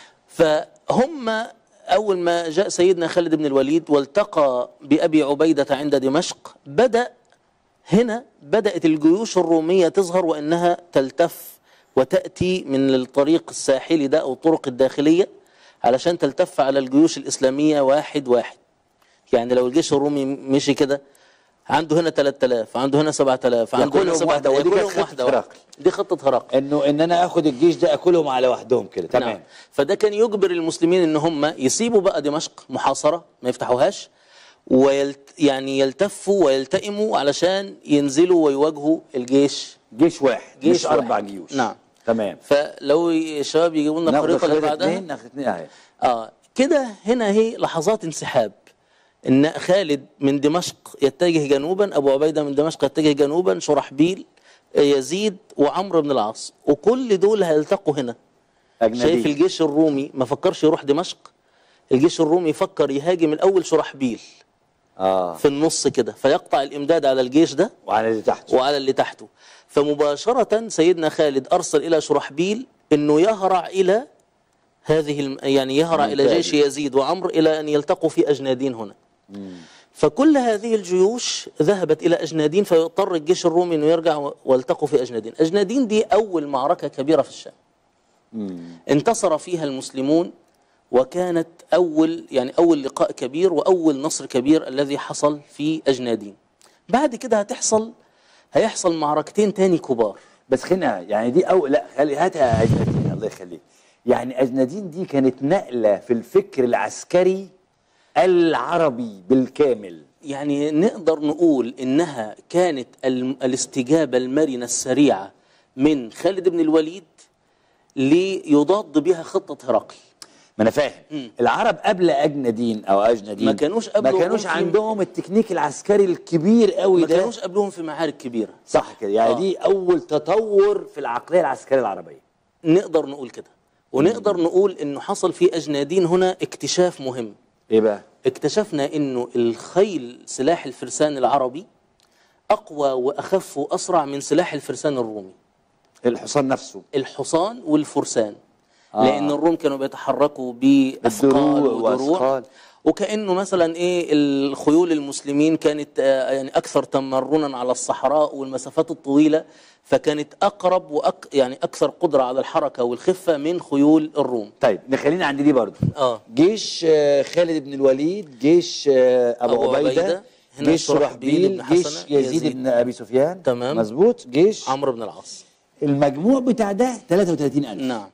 فهم أول ما جاء سيدنا خالد بن الوليد والتقى بأبي عبيدة عند دمشق بدأ هنا بدأت الجيوش الرومية تظهر وأنها تلتف وتأتي من الطريق الساحلي ده أو الطرق الداخلية علشان تلتف على الجيوش الإسلامية واحد واحد يعني لو الجيش الرومي مشي كده عنده هنا 3000 عنده هنا 7000 عنده هنا ياكلهم 7000 واحدة، ودي كانت ياكلهم خطة واحدة واحدة. هرقل. دي خطة هرقل انه ان انا اخد الجيش ده اكلهم على وحدهم كده تمام نعم. فده كان يجبر المسلمين ان هم يسيبوا بقى دمشق محاصره ما يفتحوهاش ويلت يعني يلتفوا ويلتئموا علشان ينزلوا ويواجهوا الجيش جيش واحد جيش مش اربع واحد. جيوش نعم. تمام فلو الشباب يجيبوا لنا ناخد الخريطه اللي الخريطه بعدها اثنين ناخد اثنين اهي اه كده هنا هي لحظات انسحاب ان خالد من دمشق يتجه جنوبا ابو عبيده من دمشق يتجه جنوبا شرحبيل يزيد وعمرو بن العاص وكل دول هيلتقوا هنا اجنبي شايف الجيش الرومي ما فكرش يروح دمشق الجيش الرومي فكر يهاجم الاول شرحبيل اه في النص كده فيقطع الامداد على الجيش ده وعلى اللي تحت وعلى اللي تحته فمباشرة سيدنا خالد أرسل إلى شرحبيل أنه يهرع إلى هذه الم... يعني يهرع إلى ممتاز. جيش يزيد وعمرو إلى أن يلتقوا في أجنادين هنا فكل هذه الجيوش ذهبت إلى أجنادين فيضطر الجيش الرومي أنه يرجع و- والتقوا في أجنادين أجنادين دي أول معركة كبيرة في الشام انتصر فيها المسلمون وكانت أول يعني أول لقاء كبير وأول نصر كبير الذي حصل في أجنادين بعد كده هتحصل هيحصل معركتين تاني كبار بس خلينا يعني دي او لا خلي هاتها اجنادين الله يخليك يعني اجنادين دي كانت نقله في الفكر العسكري العربي بالكامل يعني نقدر نقول إنها كانت ال- الاستجابة المرنة السريعة من خالد بن الوليد ليضاد بها خطة هرقل ما انا فاهم العرب قبل اجنادين او اجنادين ما كانوش ما قبلهم كانوش في- عندهم التكنيك العسكري الكبير قوي ما ده كانوش قبلهم في معارك كبيرة صح كده يعني آه. دي اول تطور في العقليه العسكريه العربيه نقدر نقول كده ونقدر نقول إنه حصل في أجنادين هنا اكتشاف مهم ايه بقى اكتشفنا انه الخيل سلاح الفرسان العربي اقوى واخف واسرع من سلاح الفرسان الرومي الحصان نفسه الحصان والفرسان آه. آه. لان الروم كانوا بيتحركوا باثقال بالدروع ودروع وأثقال. وكانه مثلا ايه الخيول المسلمين كانت آه، يعني اكثر تمرنا على الصحراء والمسافات الطويله فكانت اقرب وأك يعني اكثر قدره على الحركه والخفه من خيول الروم طيب نخلينا عند دي برضو اه جيش آه، خالد بن الوليد جيش آه، ابو, أبو عبيده, عبيدة، هنا جيش شرحبيل شرحبيل بن جيش حسنة، يزيد, يزيد. بن ابي سفيان تمام. مظبوط جيش عمرو بن العاص المجموع بتاع ده 33000 نعم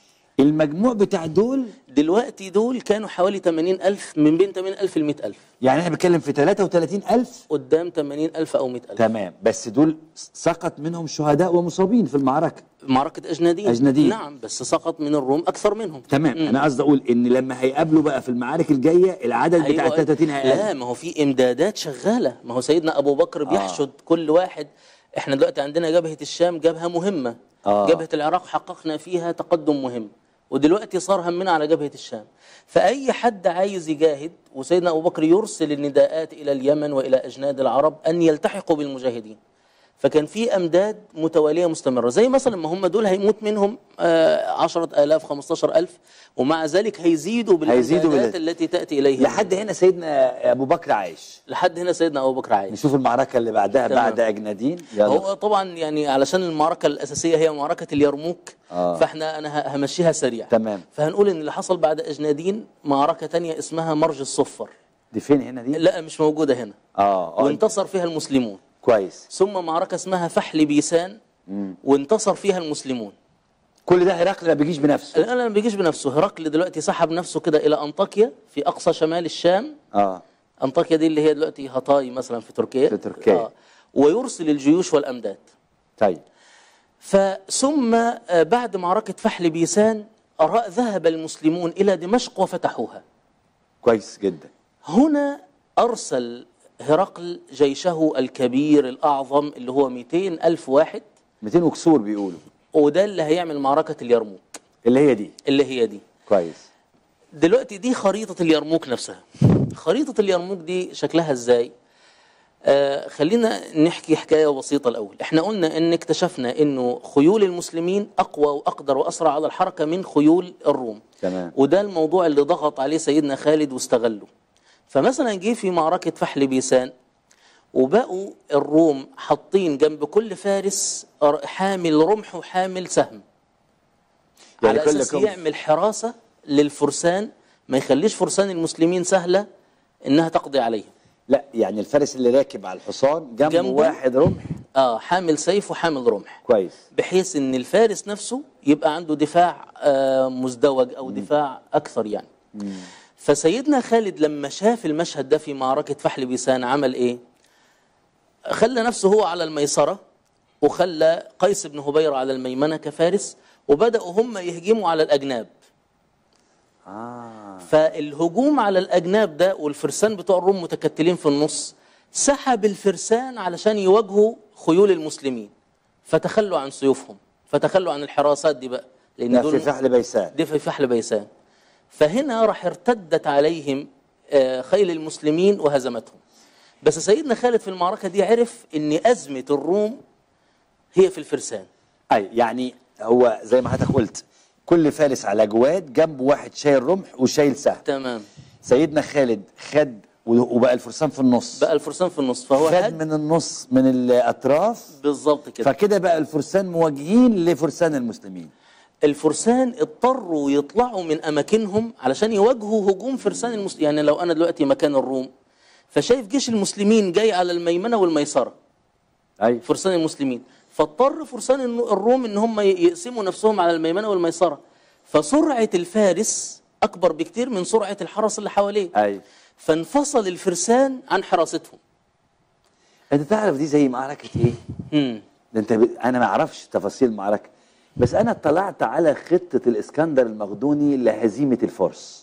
المجموع بتاع دول دلوقتي دول كانوا حوالي 80000 من بين 80000 ل 100000 يعني احنا بنتكلم في 33000 قدام 80000 او 100000 تمام بس دول سقط منهم شهداء ومصابين في المعركه معركة أجنادين أجنادين. نعم بس سقط من الروم أكثر منهم تمام انا قصدي اقول ان لما هيقابلوا بقى في المعارك الجايه العدد بتاع أيوة 33 لا هيقل ما هو في إمدادات شغالة ما هو سيدنا أبو بكر بيحشد كل واحد احنا دلوقتي عندنا جبهة الشام جبهة مهمة آه. جبهة العراق حققنا فيها تقدم مهم ودلوقتي صار همنا على جبهة الشام فأي حد عايز يجاهد وسيدنا أبو بكر يرسل النداءات إلى اليمن وإلى أجناد العرب أن يلتحقوا بالمجاهدين فكان في أمداد متوالية مستمرة زي مثلا ما هم دول هيموت منهم آه، عشرة آلاف خمستاشر ألف ومع ذلك هيزيدوا هيزيدوا بالأمدادات بال- التي تأتي إليهم لحد هنا سيدنا ابو بكر عايش لحد هنا سيدنا أبو بكر عايش نشوف المعركه اللي بعدها تمام. بعد اجنادين يلا هو طبعا يعني علشان المعركة الأساسية هي معركة اليرموك آه. فاحنا أنا ه- همشيها سريع تمام. فهنقول إن اللي حصل بعد أجنادين معركة تانية اسمها مرج الصفر دي فين هنا دي لا مش موجودة هنا اه اه وانتصر فيها المسلمون كويس ثم معركة اسمها فحل بيسان وانتصر فيها المسلمون كل ده هرقل ما بيجيش بنفسه الآن ما بيجيش بنفسه هرقل دلوقتي سحب نفسه كده إلى أنطاكيا في أقصى شمال الشام اه أنطاكيا دي اللي هي دلوقتي هطاي مثلا في تركيا في تركيا. ويرسل الجيوش والأمداد طيب فثم آه، بعد معركة فحل بيسان أرا- ذهب المسلمون إلى دمشق وفتحوها كويس جدا هنا أرسل هرقل جيشه الكبير الأعظم اللي هو 200 ألف واحد 200 وكسور بيقولوا وده اللي هيعمل معركة اليرموك اللي هي دي اللي هي دي كويس دلوقتي دي خريطة اليرموك نفسها خريطة اليرموك دي شكلها ازاي آه خلينا نحكي حكاية بسيطة الأول احنا قلنا ان اكتشفنا انه خيول المسلمين أقوى وأقدر وأسرع على الحركة من خيول الروم تمام. وده الموضوع اللي ضغط عليه سيدنا خالد واستغله فمثلا جه في معركة فحل بيسان وبقوا الروم حاطين جنب كل فارس حامل رمح وحامل سهم يعني على كل اساس كم- يعمل حراسه للفرسان ما يخليش فرسان المسلمين سهله انها تقضي عليهم لا يعني الفارس اللي راكب على الحصان جنبه, جنبه؟ واحد رمح اه حامل سيف وحامل رمح كويس بحيث ان الفارس نفسه يبقى عنده دفاع آه مزدوج او دفاع اكثر يعني فسيدنا خالد لما شاف المشهد ده في معركه فحل بيسان عمل ايه خلى نفسه هو على الميسره وخلى قيس بن هبيره على الميمنه كفارس وبداوا هم يهجموا على الاجناب اه فالهجوم على الاجناب ده والفرسان بتوع الروم متكتلين في النص سحب الفرسان علشان يواجهوا خيول المسلمين فتخلوا عن سيوفهم فتخلوا عن الحراسات دي بقى لان ده دول في فحل بيسان دي في فحل بيسان فهنا راح ارتدت عليهم آه، خيل المسلمين وهزمتهم بس سيدنا خالد في المعركة دي عرف ان أزمة الروم هي في الفرسان اي يعني هو زي ما حضرتك قلت كل فارس على جواد جنبه واحد شايل رمح وشايل سهم تمام سيدنا خالد خد وبقى الفرسان في النص بقى الفرسان في النص فهو خد هد من النص من الاطراف بالظبط كده فكده بقى الفرسان مواجهين لفرسان المسلمين الفرسان اضطروا يطلعوا من اماكنهم علشان يواجهوا هجوم فرسان المسلمين يعني لو انا دلوقتي مكان الروم فشايف جيش المسلمين جاي على الميمنه والميسره اي فرسان المسلمين فاضطر فرسان الن- الروم ان هم ي- يقسموا نفسهم على الميمنه والميسره فسرعه الفارس اكبر بكتير من سرعه الحرس اللي حواليه اي فانفصل الفرسان عن حراستهم انت تعرف دي زي معركه ايه مم. ده انت ب... انا ما اعرفش تفاصيل المعركه بس انا اطلعت على خطه الاسكندر المقدوني لهزيمه الفرس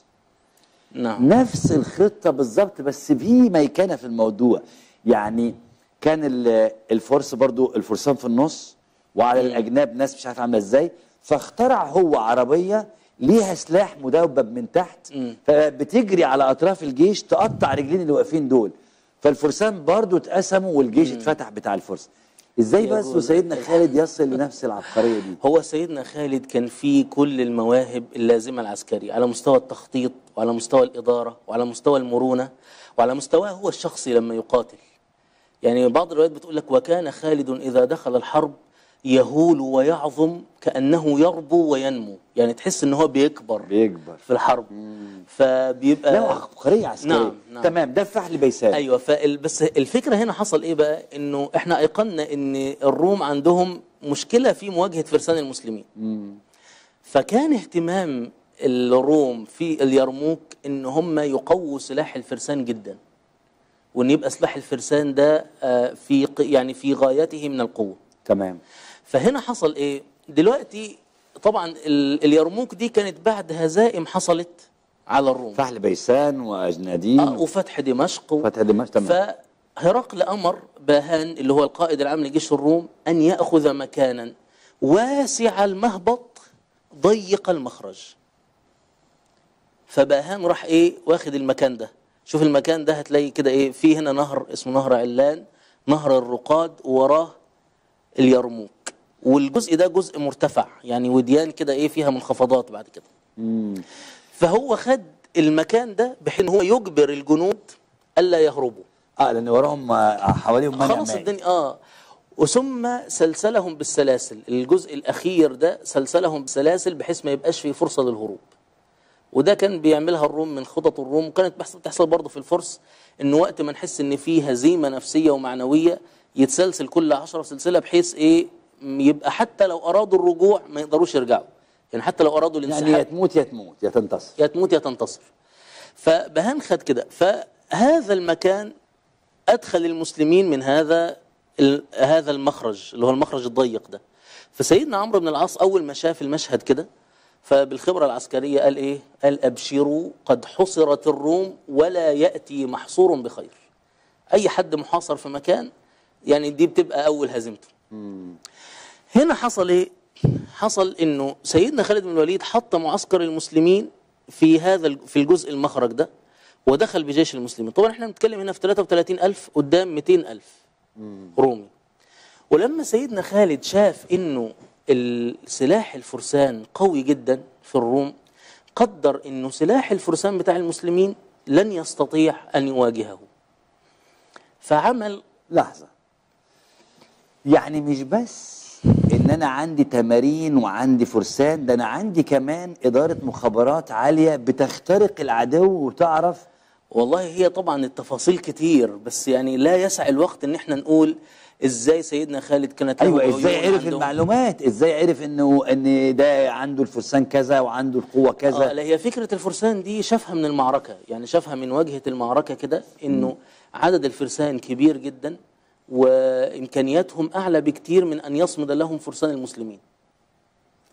نعم نفس الخطه بالظبط بس في ميكنه في الموضوع يعني كان ال- الفرس برضو الفرسان في النص وعلى الاجناب ناس مش عارف عامله ازاي فاخترع هو عربيه ليها سلاح مدبب من تحت فبتجري على اطراف الجيش تقطع رجلين اللي واقفين دول فالفرسان برضو اتقسموا والجيش اتفتح بتاع الفرس ازاي بس يقول- وسيدنا خالد يصل لنفس العبقريه دي هو سيدنا خالد كان فيه كل المواهب اللازمة العسكرية على مستوى التخطيط وعلى مستوى الإدارة وعلى مستوى المرونة وعلى مستواه هو الشخصي لما يقاتل يعني بعض الروايات بتقول لك وكان خالد إذا دخل الحرب يهول ويعظم كأنه يربو وينمو يعني تحس إن هو بيكبر بيكبر في الحرب فبيبقى لا عبقريه عسكريه نعم، نعم. تمام ده فحل بيسان ايوه فال... بس الفكره هنا حصل ايه بقى انه احنا ايقنا ان الروم عندهم مشكله في مواجهه فرسان المسلمين فكان اهتمام الروم في اليرموك ان هم يقووا سلاح الفرسان جدا وان يبقى سلاح الفرسان ده آه، في ق- يعني في غايته من القوه تمام فهنا حصل ايه دلوقتي طبعا ال- اليرموك دي كانت بعد هزائم حصلت على الروم فحل بيسان واجنادين آه وفتح دمشق و... فتح دمشق تمام فهرقل امر باهان اللي هو القائد العام لجيش الروم ان ياخذ مكانا واسع المهبط ضيق المخرج فباهان راح ايه واخد المكان ده شوف المكان ده هتلاقي كده ايه في هنا نهر اسمه نهر علان نهر الرقاد ووراه اليرموك والجزء ده جزء مرتفع يعني وديان كده ايه فيها منخفضات بعد كده فهو خد المكان ده بحيث ان هو يجبر الجنود الا يهربوا اه لان وراهم آه، حواليهم منع خلاص مائي. الدنيا اه وثم سلسلهم بالسلاسل الجزء الاخير ده سلسلهم بالسلاسل بحيث ما يبقاش فيه فرصه للهروب وده كان بيعملها الروم من خطط الروم وكانت بحس- بتحصل برضه في الفرس ان وقت ما نحس ان في هزيمه نفسيه ومعنويه يتسلسل كل عشرة سلسله بحيث ايه م- يبقى حتى لو ارادوا الرجوع ما يقدروش يرجعوا يعني حتى لو ارادوا الانسحاب يعني يا تموت يا تموت يا تنتصر يا تموت يا تنتصر فبهان خد كده فهذا المكان ادخل المسلمين من هذا ال- هذا المخرج اللي هو المخرج الضيق ده فسيدنا عمرو بن العاص اول ما شاف المشهد كده فبالخبره العسكريه قال ايه قال ابشروا قد حصرت الروم ولا ياتي محصور بخير اي حد محاصر في مكان يعني دي بتبقى اول هزيمته هنا حصل ايه حصل انه سيدنا خالد بن الوليد حط معسكر المسلمين في هذا ال- في الجزء المخرج ده ودخل بجيش المسلمين طبعا احنا بنتكلم هنا في 33 ألف قدام 200 ألف رومي ولما سيدنا خالد شاف انه السلاح الفرسان قوي جدا في الروم قدر انه سلاح الفرسان بتاع المسلمين لن يستطيع ان يواجهه فعمل لحظه يعني مش بس ان انا عندي تمارين وعندي فرسان ده انا عندي كمان اداره مخابرات عاليه بتخترق العدو وتعرف والله هي طبعا التفاصيل كتير بس يعني لا يسع الوقت ان احنا نقول ازاي سيدنا خالد كانت له ايوه ازاي عيون عرف عندهم. المعلومات ازاي عرف انه ان ده عنده الفرسان كذا وعنده القوه اه كذا لا هي فكره الفرسان دي شافها من المعركه يعني شافها من واجهه المعركه كده انه عدد الفرسان كبير جدا وامكانياتهم اعلى بكتير من ان يصمد لهم فرسان المسلمين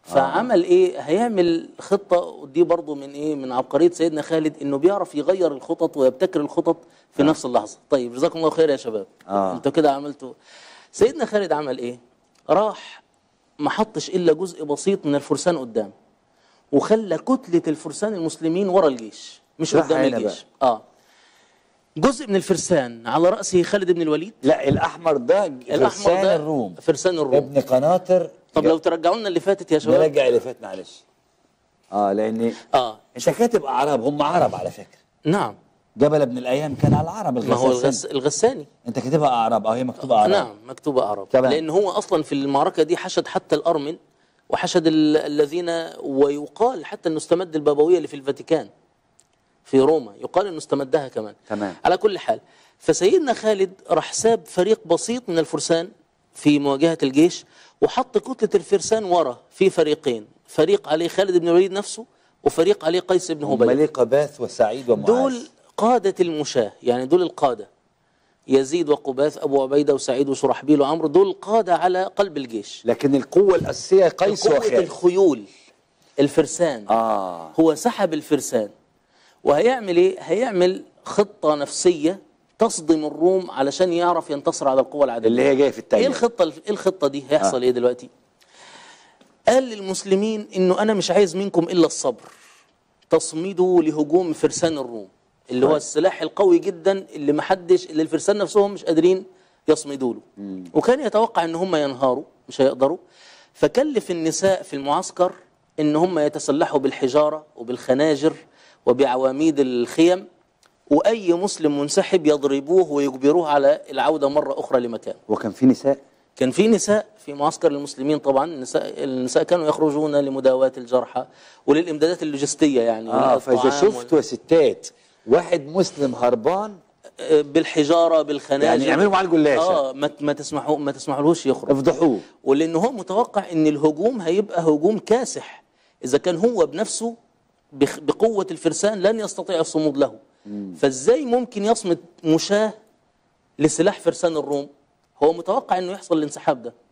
فعمل ايه هيعمل خطه ودي برضو من ايه من عبقريه سيدنا خالد انه بيعرف يغير الخطط ويبتكر الخطط في نفس اللحظه طيب جزاكم الله خير يا شباب آه. انتوا كده عملتوا سيدنا خالد عمل ايه راح ما حطش الا جزء بسيط من الفرسان قدام وخلى كتله الفرسان المسلمين ورا الجيش مش راح قدام هنا الجيش اه جزء من الفرسان على راسه خالد بن الوليد لا الاحمر ده الاحمر فرسان ده الروم فرسان الروم ابن قناطر طب لو ترجعوا لنا اللي فاتت يا شباب نرجع اللي فات معلش اه لان اه انت كاتب اعراب هم عرب على فكره نعم جبل ابن الايام كان على العرب ما هو الغساسين الغس... الغساني انت كاتبها اعراب اه هي مكتوبه اعراب نعم مكتوبة أعراب تمام. لأن هو أصلا في المعركة دي حشد حتى الأرمن وحشد ال... الذين ويقال حتى أنه استمد البابوية اللي في الفاتيكان في روما يقال أنه استمدها كمان تمام. على كل حال فسيدنا خالد راح ساب فريق بسيط من الفرسان في مواجهة الجيش وحط كتلة الفرسان ورا في فريقين فريق عليه خالد بن الوليد نفسه وفريق عليه قيس بن هبيل مليك قباث وسعيد ومعاذ دول قادة المشاة يعني دول القادة يزيد وقباث أبو عبيدة وسعيد وشرحبيل وعمرو دول قادة على قلب الجيش لكن القوه الاساسيه قيس قوة وخالد الخيول الفرسان اه هو سحب الفرسان وهيعمل ايه هيعمل خطة نفسية تصدم الروم علشان يعرف ينتصر على القوة العددية اللي هي جايه في التانية ايه الخطة ايه الخطة دي هيحصل آه. ايه دلوقتي قال للمسلمين انه انا مش عايز منكم الا الصبر تصمدوا لهجوم فرسان الروم اللي هو كويس. السلاح القوي جدا اللي محدش اللي الفرسان نفسهم مش قادرين يصمدوا له وكان يتوقع ان هم ينهاروا مش هيقدروا فكلف النساء في المعسكر ان هم يتسلحوا بالحجارة وبالخناجر وبعواميد الخيم واي مسلم منسحب يضربوه ويجبروه على العودة مرة اخرى لمكانه وكان في نساء كان في نساء في معسكر المسلمين طبعا النساء النساء كانوا يخرجون لمداواة الجرحى وللامدادات اللوجستيه يعني اه الطعام فاذا شفت ستات واحد مسلم هربان وال- بالحجاره بالخناجر يعني يعملوا معاه الجلاشه اه ما ما تسمحوا ما تسمحلوش يخرج افضحوه ولان هو متوقع ان الهجوم هيبقى هجوم كاسح اذا كان هو بنفسه بخ- بقوه الفرسان لن يستطيع الصمود له فازاي ممكن يصمد مشاه لسلاح فرسان الروم هو متوقع انه يحصل الانسحاب ده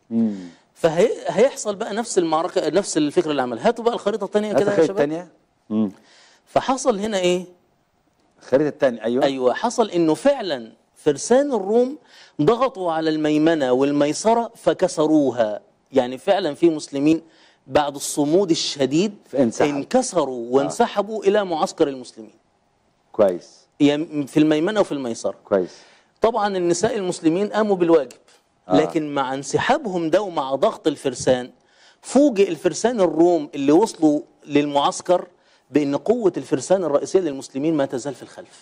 فهيحصل بقى نفس المعركه نفس الفكره اللي عملها هاتوا بقى الخريطه الثانيه كده يا الخريطه شباب الثانيه فحصل هنا ايه الخريطه الثانيه ايوه ايوه حصل انه فعلا فرسان الروم ضغطوا على الميمنه والميسره فكسروها يعني فعلا في مسلمين بعد الصمود الشديد فانسحبوا. انكسروا وانسحبوا الى معسكر المسلمين كويس يم- في الميمنه وفي الميسره كويس طبعا النساء المسلمين قاموا بالواجب آه. لكن مع انسحابهم ده ومع ضغط الفرسان فوجئ الفرسان الروم اللي وصلوا للمعسكر بان قوه الفرسان الرئيسيه للمسلمين ما تزال في الخلف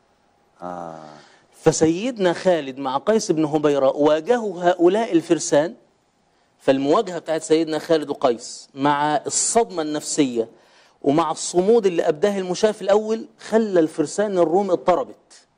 اه فسيدنا خالد مع قيس بن هبيرة واجهوا هؤلاء الفرسان فالمواجهة بتاعت سيدنا خالد وقيس مع الصدمة النفسية ومع الصمود اللي أبداه المشاة في الأول خلى الفرسان الروم اضطربت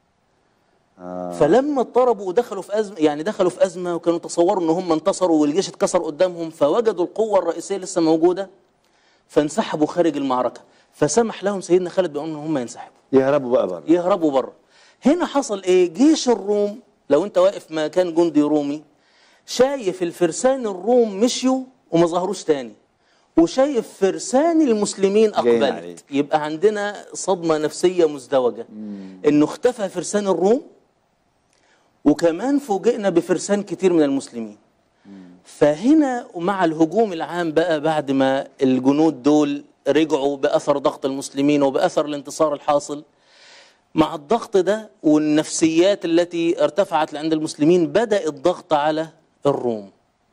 آه. فلما اضطربوا ودخلوا في أزمة يعني دخلوا في أزمة وكانوا تصوروا إن هم انتصروا والجيش اتكسر قدامهم فوجدوا القوة الرئيسية لسه موجودة فانسحبوا خارج المعركة فسمح لهم سيدنا خالد بأن هم ينسحبوا يهربوا بقى بره يهربوا بره هنا حصل ايه جيش الروم لو انت واقف مكان جندي رومي شايف الفرسان الروم مشيوا وما ظهروش تاني وشايف فرسان المسلمين جايين اقبلت عليك. يبقى عندنا صدمه نفسيه مزدوجه انه اختفى فرسان الروم وكمان فوجئنا بفرسان كتير من المسلمين فهنا ومع الهجوم العام بقى بعد ما الجنود دول رجعوا بأثر ضغط المسلمين وبأثر الانتصار الحاصل مع الضغط ده والنفسيات التي ارتفعت عند المسلمين بدأ الضغط على الروم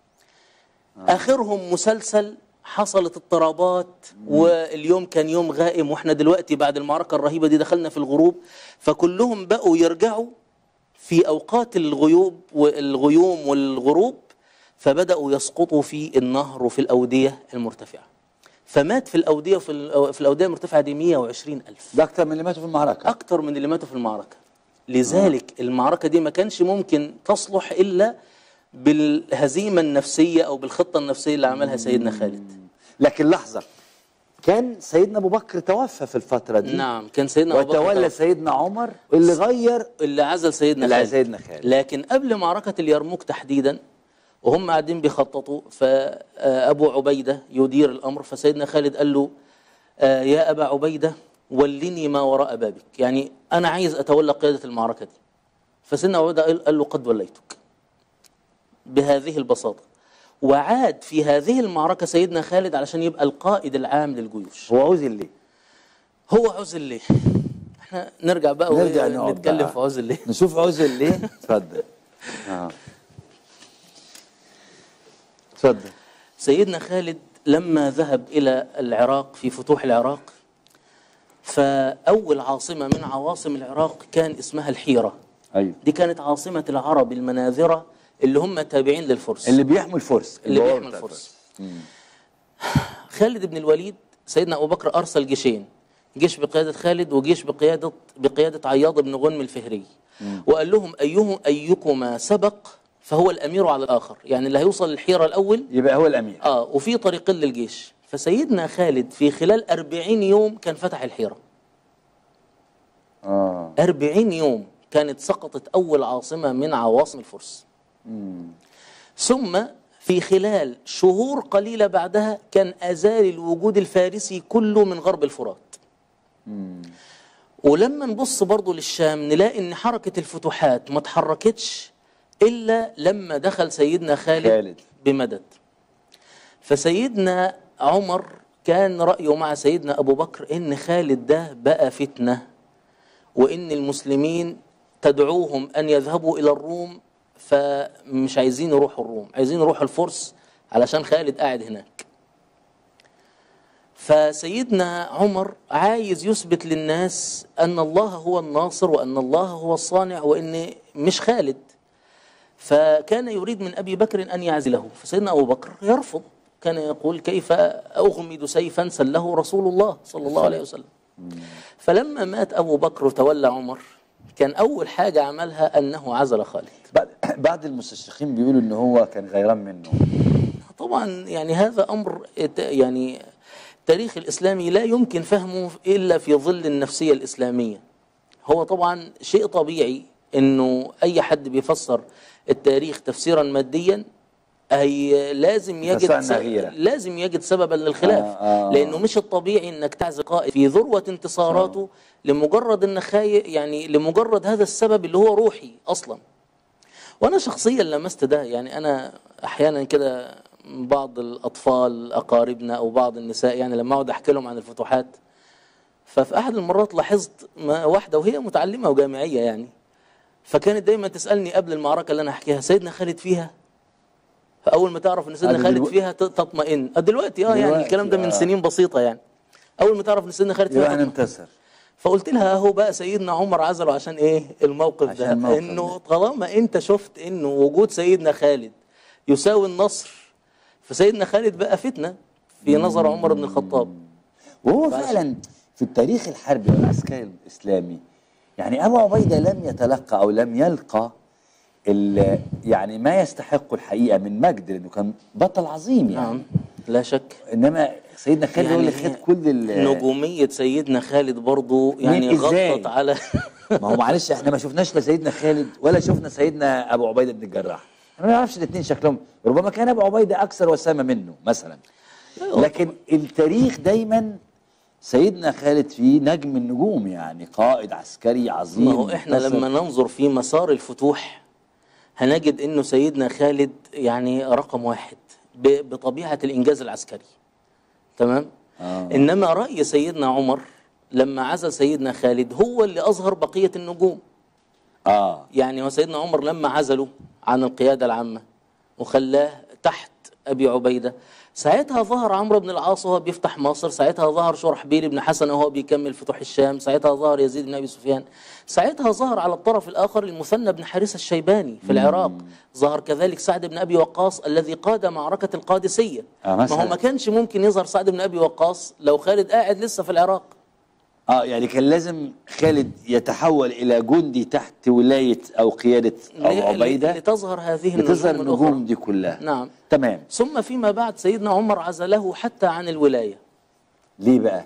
آخرهم مسلسل حصلت اضطرابات واليوم كان يوم غائم واحنا دلوقتي بعد المعركة الرهيبة دي دخلنا في الغروب فكلهم بقوا يرجعوا في أوقات الغيوب والغيوم والغروب فبدأوا يسقطوا في النهر وفي الأودية المرتفعة فمات في الأودية في, الأو- في الأودية المرتفعة دي 120 ألف ده اكتر من اللي ماتوا في المعركه أكتر من اللي ماتوا في المعركة لذلك المعركة دي ما كانش ممكن تصلح إلا بالهزيمة النفسية أو بالخطة النفسية اللي عملها سيدنا خالد لكن لحظه كان سيدنا ابو بكر توفى في الفتره دي نعم كان سيدنا أبو بكر وتولى توفى. سيدنا عمر اللي غير اللي عزل سيدنا اللي خالد عزل سيدنا خالد. لكن قبل معركة اليرموك تحديدا وهم قاعدين بيخططوا فأبو عبيدة يدير الأمر فسيدنا خالد قال له آه، يا أبا عبيدة ولني ما وراء بابك يعني أنا عايز أتولى قيادة المعركة دي فسيدنا عبيدة قال قال له قد وليتك بهذه البساطة وعاد في هذه المعركة سيدنا خالد علشان يبقى القائد العام للجيوش هو عوزل ليه؟ هو عزل ليه احنا نرجع بقى نرجع نقعد نتكلم بقى. في عزل ليه نشوف عوزل ليه؟ اتفضل اه اتفضل سيدنا خالد لما ذهب إلى العراق في فتوح العراق فأول عاصمة من عواصم العراق كان اسمها الحيرة ايوه دي كانت عاصمة العرب المناذرة اللي هم تابعين للفرس اللي بيحموا الفرس اللي البوابة بيحمي بتاع الفرس خالد بن الوليد سيدنا أبو بكر أرسل جيشين جيش بقيادة خالد وجيش بقيادة بقيادة عياض بن غنم الفهري وقال لهم أيهم أيكما سبق فهو الأمير على الآخر يعني اللي هيوصل للحيرة الأول يبقى هو الامير اه وفي طريقين للجيش فسيدنا خالد في خلال أربعين يوم كان فتح الحيرة اه أربعين يوم كانت سقطت أول عاصمة من عواصم الفرس ثم في خلال شهور قليلة بعدها كان أزال الوجود الفارسي كله من غرب الفرات ولما نبص برضو للشام نلاقي ان حركة الفتوحات ما اتحركتش إلا لما دخل سيدنا خالد, خالد. بمدد فسيدنا عمر كان رأيه مع سيدنا أبو بكر إن خالد ده بقى فتنة وإن المسلمين تدعوهم أن يذهبوا إلى الروم فمش عايزين يروحوا الروم عايزين يروحوا الفرس علشان خالد قاعد هناك فسيدنا عمر عايز يثبت للناس أن الله هو الناصر وأن الله هو الصانع وأن مش خالد فكان يريد من أبي بكر أن يعزله فسيدنا أبو بكر يرفض كان يقول كيف أغمد سيفا سله رسول الله صلى الله عليه وسلم فلما مات أبو بكر وتولى عمر كان أول حاجة عملها أنه عزل خالد بعد بعض المستشرقين بيقولوا ان هو كان غيران منه طبعا يعني هذا أمر ات- يعني التاريخ الإسلامي لا يمكن فهمه إلا في ظل النفسية الإسلامية هو طبعا شيء طبيعي أنه أي حد بيفسر التاريخ تفسيرا ماديا هي لازم يجد يفسر س- عنها غيرة. لازم يجد سببا للخلاف آه، آه. لأنه مش الطبيعي أنك تعزل قائد في ذروة انتصاراته لمجرد أنه خاي يعني لمجرد هذا السبب اللي هو روحي أصلا وانا شخصيا لمست ده يعني انا احيانا كده بعض الاطفال اقاربنا او بعض النساء يعني لما اقعد احكي لهم عن الفتوحات ففي احد المرات لاحظت ما واحده وهي متعلمه وجامعيه يعني فكانت دايما تسالني قبل المعركه اللي انا احكيها سيدنا خالد فيها فاول ما تعرف ان سيدنا هذا خالد دلو- فيها ت- تطمئن آه دلوقتي اه يعني دلوقتي، الكلام ده من آه. سنين بسيطه يعني اول ما تعرف ان سيدنا خالد فيها يبقى تطمئن. انتصر فقلت لها اهو بقى سيدنا عمر عزله عشان ايه الموقف عشان ده الموقف انه ده. طالما انت شفت انه وجود سيدنا خالد يساوي النصر فسيدنا خالد بقى فتنه في نظر عمر بن الخطاب وهو فعلا في التاريخ الحربي والعسكري الاسلامي يعني ابو عبيده لم يتلقى او لم يلقى ال- يعني ما يستحق الحقيقه من مجد لانه كان بطل عظيم يعني نعم لا شك انما سيدنا خالد هو اللي هي خد كل ال- نجوميه سيدنا خالد برضو يعني مين إزاي؟ غطت على ما هو معلش احنا ما شفناش لا سيدنا خالد ولا شفنا سيدنا ابو عبيده بن الجراح احنا ما نعرفش الاثنين شكلهم ربما كان ابو عبيده اكثر وسامه منه مثلا لكن التاريخ دايما سيدنا خالد فيه نجم النجوم يعني قائد عسكري عظيم ما هو احنا منتصر. لما ننظر في مسار الفتوح هنجد انه سيدنا خالد يعني رقم واحد ب- بطبيعه الانجاز العسكري تمام آه. انما راي سيدنا عمر لما عزل سيدنا خالد هو اللي اظهر بقيه النجوم اه يعني هو سيدنا عمر لما عزله عن القياده العامه وخلاه تحت ابي عبيده ساعتها ظهر عمرو بن العاص وهو بيفتح مصر ساعتها ظهر شرحبيل بن حسن وهو بيكمل فتوح الشام ساعتها ظهر يزيد بن ابي سفيان ساعتها ظهر على الطرف الاخر المثنى بن حارثه الشيباني في العراق ظهر كذلك سعد بن ابي وقاص الذي قاد معركه القادسيه آه، ما مثلاً. هو ما كانش ممكن يظهر سعد بن ابي وقاص لو خالد قاعد لسه في العراق اه يعني كان لازم خالد يتحول الى جندي تحت ولايه او قياده ابو ل- عبيده لتظهر هذه النجوم لتظهر الأخرى. النجوم دي كلها نعم تمام ثم فيما بعد سيدنا عمر عزله حتى عن الولاية ليه بقى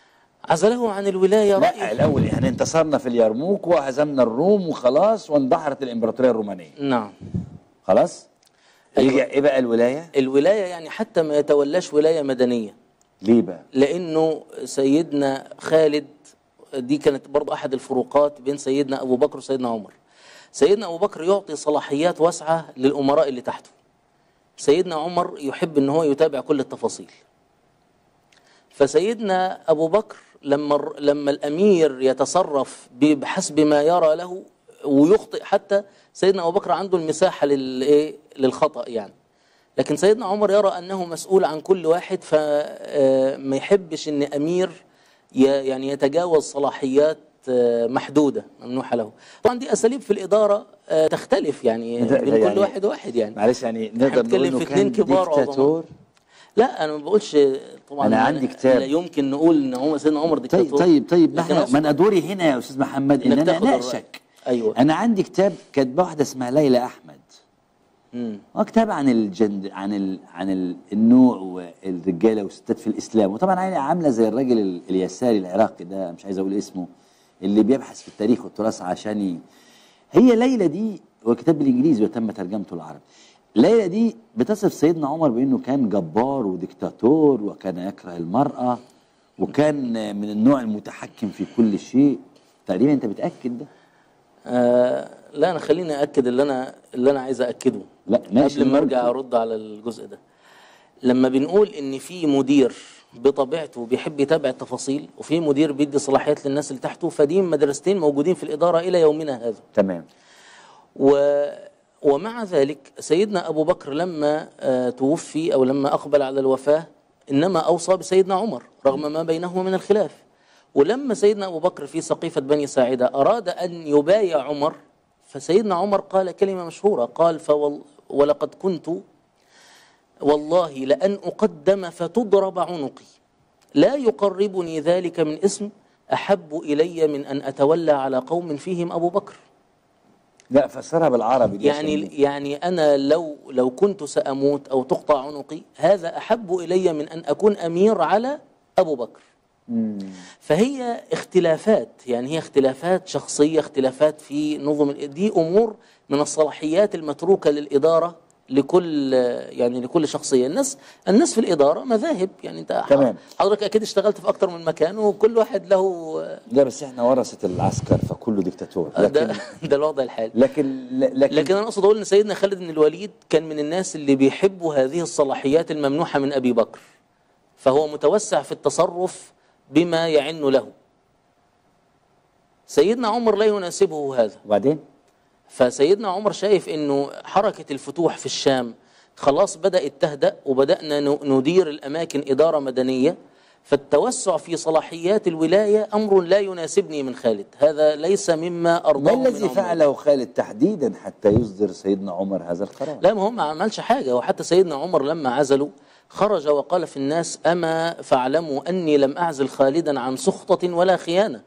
عزله عن الولاية لا رأيه الاول احنا انتصرنا في اليرموك وهزمنا الروم وخلاص واندحرت الامبراطوريه الرومانيه نعم خلاص أيوة. أيوة. ايه بقى الولايه الولايه يعني حتى ما يتولاش ولايه مدنيه ليه بقى لانه سيدنا خالد دي كانت برضو احد الفروقات بين سيدنا ابو بكر وسيدنا عمر سيدنا ابو بكر يعطي صلاحيات واسعه للامراء اللي تحته سيدنا عمر يحب ان هو يتابع كل التفاصيل فسيدنا ابو بكر لما الر- لما الامير يتصرف بحسب ما يرى له ويخطئ حتى سيدنا ابو بكر عنده المساحه للايه للخطا يعني لكن سيدنا عمر يرى انه مسؤول عن كل واحد فما يحبش ان امير ي- يعني يتجاوز صلاحيات آه، محدوده ممنوحه له طبعا دي اساليب في الاداره آه، تختلف يعني ده- بين ده كل يعني- واحد واحد يعني معلش يعني نقدر نقول بنتكلم انه في كان اتنين كبار عظماء. ديكتاتور لا انا ما بقولش طبعا أنا عندي كتاب. لا يمكن نقول ان عمر سيدنا عمر طيب ديكتاتور طيب طيب ما لكن احنا أقصد- ما انا دوري هنا يا استاذ محمد ان إنك انا تاخد الرأي. اناقشك ايوه انا عندي كتاب كاتبه واحده اسمها ليلى احمد مم. هو كتاب عن الجند عن ال... عن ال... النوع والرجاله والستات في الاسلام وطبعا هي عامله زي الراجل ال... اليساري العراقي ده مش عايز اقول اسمه اللي بيبحث في التاريخ والتراث عشان ي... هي ليلى دي هو كتاب بالانجليزي وتم ترجمته للعربي ليلى دي بتصف سيدنا عمر بانه كان جبار وديكتاتور وكان يكره المراه وكان من النوع المتحكم في كل شيء تقريبا انت بتاكد ده آه لا انا خليني اكد اللي انا اللي انا عايز اكده لا ماشي قبل ما ارجع ممكن. ارد على الجزء ده لما بنقول ان في مدير بطبيعته بيحب يتابع التفاصيل وفي مدير بيدي صلاحيات للناس اللي تحته فدي مدرستين موجودين في الاداره الى يومنا هذا تمام و ومع ذلك سيدنا أبو بكر لما آه، توفي أو لما أقبل على الوفاة إنما أوصى بسيدنا عمر رغم ما بينهما من الخلاف ولما سيدنا أبو بكر في سقيفة بني ساعدة أراد أن يبايع عمر فسيدنا عمر قال كلمة مشهورة قال فوال ولقد كنت والله لأن أقدم فتضرب عنقي لا يقربني ذلك من اسم أحب إلي من أن أتولى على قوم فيهم أبو بكر لا فسرها بالعربي دي عشان يعني يعني انا لو لو كنت ساموت او تقطع عنقي هذا احب الي من ان اكون امير على ابو بكر مم. فهي اختلافات يعني هي اختلافات شخصيه اختلافات في نظم ال- دي امور من الصلاحيات المتروكه للاداره لكل يعني لكل شخصيه الناس الناس في الاداره مذاهب يعني انت تمام. حضرتك اكيد اشتغلت في اكتر من مكان وكل واحد له لا بس احنا ورثة العسكر فكله ديكتاتور ده لكن ده الوضع الحالي لكن لكن, لكن انا اقصد اقول ان سيدنا خالد بن الوليد كان من الناس اللي بيحبوا هذه الصلاحيات الممنوحه من ابي بكر فهو متوسع في التصرف بما يعن له سيدنا عمر لا يناسبه هذا وبعدين فسيدنا عمر شايف انه حركه الفتوح في الشام خلاص بدات تهدا وبدانا ن- ندير الاماكن اداره مدنيه فالتوسع في صلاحيات الولايه امر لا يناسبني من خالد هذا ليس مما ما ارضاه من الذي عمر. فعله خالد تحديدا حتى يصدر سيدنا عمر هذا القرار لا ما هو ما عملش حاجة وحتى سيدنا عمر لما عزلوا خرج وقال في الناس أما فاعلموا أني لم أعزل خالدا عن سخطة ولا خيانة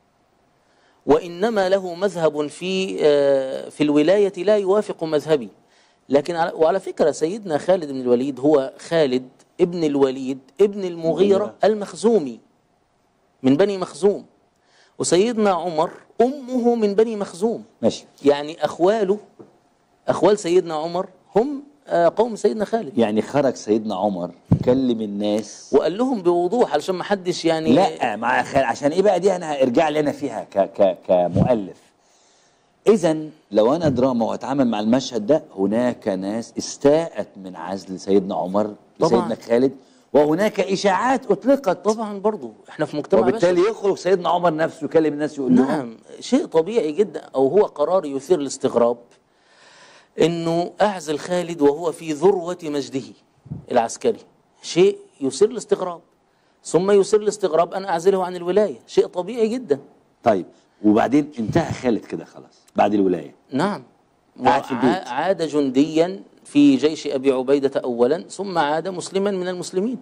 وإنما له مذهب في آه، في الولاية لا يوافق مذهبي لكن على وعلى فكرة سيدنا خالد بن الوليد هو خالد ابن الوليد ابن المغيرة المخزومي من بني مخزوم وسيدنا عمر أمه من بني مخزوم ماشي يعني أخواله أخوال سيدنا عمر هم آه، قوم سيدنا خالد يعني خرج سيدنا عمر كلم الناس وقال لهم بوضوح علشان ما حدش يعني لا مع خالد عشان ايه بقى دي انا ارجع لي انا فيها ك ك كمؤلف اذا لو انا دراما واتعامل مع المشهد ده هناك ناس استاءت من عزل سيدنا عمر طبعاً. لسيدنا خالد وهناك اشاعات اطلقت طبعا برضو احنا في مجتمع وبالتالي بشري. يخرج سيدنا عمر نفسه يكلم الناس يقول لهم نعم شيء طبيعي جدا او هو قرار يثير الاستغراب انه اعزل خالد وهو في ذروه مجده العسكري شيء يثير الاستغراب ثم يثير الاستغراب ان اعزله عن الولايه شيء طبيعي جدا طيب وبعدين انتهى خالد كده خلاص بعد الولايه نعم قاعد في وع- البيت. عاد جنديا في جيش ابي عبيده اولا ثم عاد مسلما من المسلمين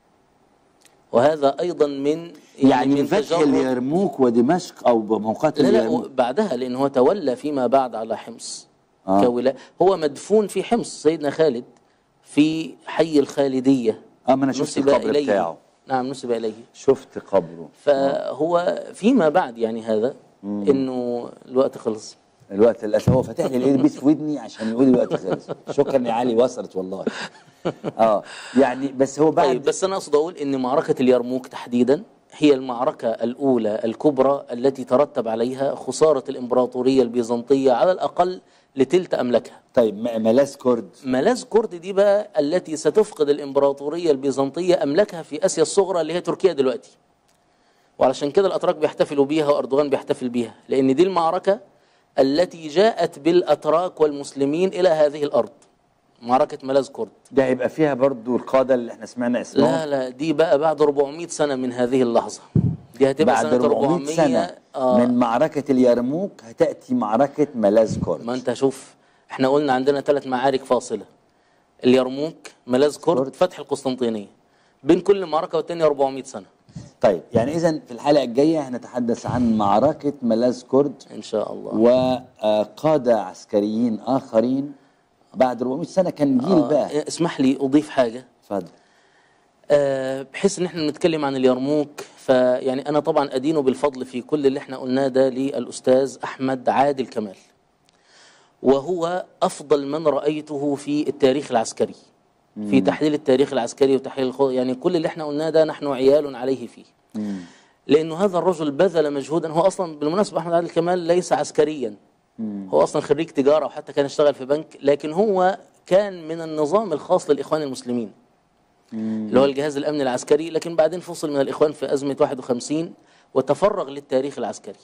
وهذا ايضا من يعني من من فتح تجرد- اليرموك ودمشق او بموقعات لا لا اليرموك بعدها لأنه هو تولى فيما بعد على حمص آه. كولاية هو مدفون في حمص سيدنا خالد في حي الخالدية اه ما انا شفت نسب القبر إليه بتاعه نعم نسب إليه شفت قبره فهو فيما بعد يعني هذا انه الوقت خلص الوقت للاسف هو فاتح لي الاير بيس في ودني عشان يقول الوقت خلص شكرا يا علي وصلت والله اه يعني بس هو بعد طيب بس انا اقصد اقول ان معركه اليرموك تحديدا هي المعركه الاولى الكبرى التي ترتب عليها خساره الامبراطوريه البيزنطيه على الاقل لتلت املاكها طيب م- ملاذ كرد ملاذ كرد دي بقى التي ستفقد الامبراطوريه البيزنطيه املاكها في اسيا الصغرى اللي هي تركيا دلوقتي وعلشان كده الاتراك بيحتفلوا بيها واردوغان بيحتفل بيها لان دي المعركه التي جاءت بالاتراك والمسلمين الى هذه الارض معركه ملاذ كرد ده هيبقى فيها برضو القاده اللي احنا سمعنا اسمهم لا لا دي بقى بعد 400 سنة من هذه اللحظة دي هتبقى بعد سنة 400 سنه آه من معركه اليرموك هتاتي معركه ملاذ كرد ما انت شوف احنا قلنا عندنا ثلاث معارك فاصلة اليرموك ملاذ كرد كرد. فتح القسطنطينية بين كل معركة والتانية 400 سنة طيب يعني اذا في الحلقه الجايه هنتحدث عن معركه ملاذ كرد ان شاء الله وقاده عسكريين اخرين بعد 400 سنه كان جيل بقى آه اسمح لي اضيف حاجة اتفضل آه، بحيث ان احنا نتكلم عن اليرموك فيعني انا طبعا ادينه بالفضل في كل اللي احنا قلناه ده للاستاذ احمد عادل كمال وهو افضل من رايته في التاريخ العسكري في تحليل التاريخ العسكري وتحليل الخ... يعني كل اللي احنا قلناه ده نحن عيال عليه فيه لانه هذا الرجل بذل مجهودا هو اصلا بالمناسبه احمد عادل كمال ليس عسكريا هو اصلا خريج تجاره وحتى كان اشتغل في بنك لكن هو كان من النظام الخاص للاخوان المسلمين اللي هو الجهاز الامني العسكري لكن بعدين فصل من الاخوان في ازمه 51 وتفرغ للتاريخ العسكري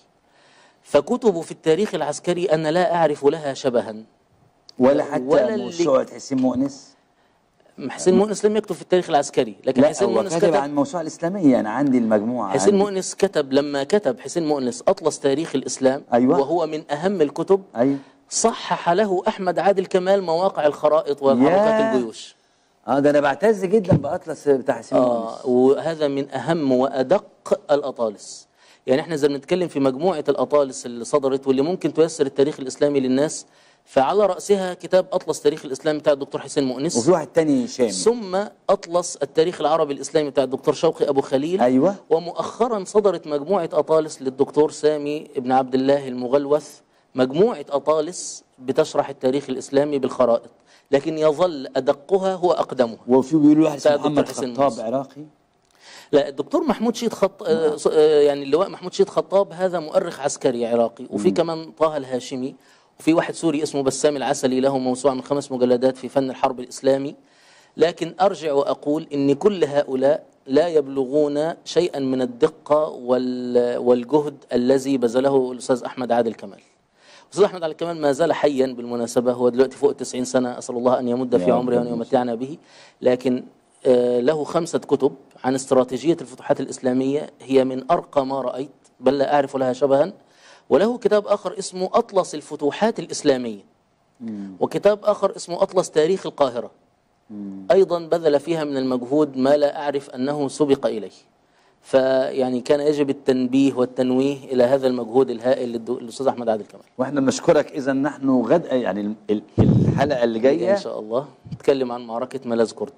فكتبه في التاريخ العسكري انا لا اعرف لها شبها ولا حتى ولا اللي- موسوعه حسين مؤنس حسين مؤنس لم يكتب في التاريخ العسكري لكن لا حسين هو مؤنس كاتب كتب عن الموسوعه الاسلاميه انا عندي المجموعه حسين عندي. مؤنس كتب لما كتب حسين مؤنس اطلس تاريخ الاسلام أيوة. وهو من اهم الكتب ايوه صحح له احمد عادل كمال مواقع الخرائط وحركات ياه. الجيوش اه ده انا بعتز جدا باطلس بتاع حسين مؤنس آه وهذا من اهم وادق الاطالس يعني احنا اذا بنتكلم في مجموعه الاطالس اللي صدرت واللي ممكن تيسر التاريخ الاسلامي للناس فعلى راسها كتاب اطلس تاريخ الاسلام بتاع الدكتور حسين مؤنس وفي واحد تاني شامي ثم اطلس التاريخ العربي الاسلامي بتاع الدكتور شوقي ابو خليل أيوة. ومؤخرا صدرت مجموعه اطالس للدكتور سامي ابن عبد الله المغلوث مجموعه اطالس بتشرح التاريخ الاسلامي بالخرائط لكن يظل ادقها هو اقدمها وفي بيقولوا واحد اسمه بتاع محمد الدكتور حسين خطاب مؤنس. عراقي لا الدكتور محمود شيد خط آه، ص- آه، يعني اللواء محمود شيد خطاب هذا مؤرخ عسكري عراقي وفي كمان طه الهاشمي وفي واحد سوري اسمه بسام العسلي له موسوعة من خمس مجلدات في فن الحرب الإسلامي لكن أرجع وأقول إن كل هؤلاء لا يبلغون شيئا من الدقة وال- والجهد الذي بذله الأستاذ أحمد عادل كمال الأستاذ أحمد عادل كمال ما زال حيا بالمناسبة هو دلوقتي فوق 90 سنة أسأل الله أن يمد في يا عمره رب وأن يمتعنا به لكن آه، له خمسة كتب عن استراتيجية الفتوحات الإسلامية هي من أرقى ما رأيت بل لا أعرف لها شبها وله كتاب آخر اسمه أطلس الفتوحات الإسلامية وكتاب آخر اسمه أطلس تاريخ القاهرة أيضا بذل فيها من المجهود ما لا أعرف أنه سبق إليه فيعني كان يجب التنبيه والتنويه إلى هذا المجهود الهائل للدو- للأستاذ أحمد عادل كمال واحنا بنشكرك اذا نحن غد يعني ال- ال- الحلقه اللي جايه إن شاء الله نتكلم عن معركة ملاذ كرد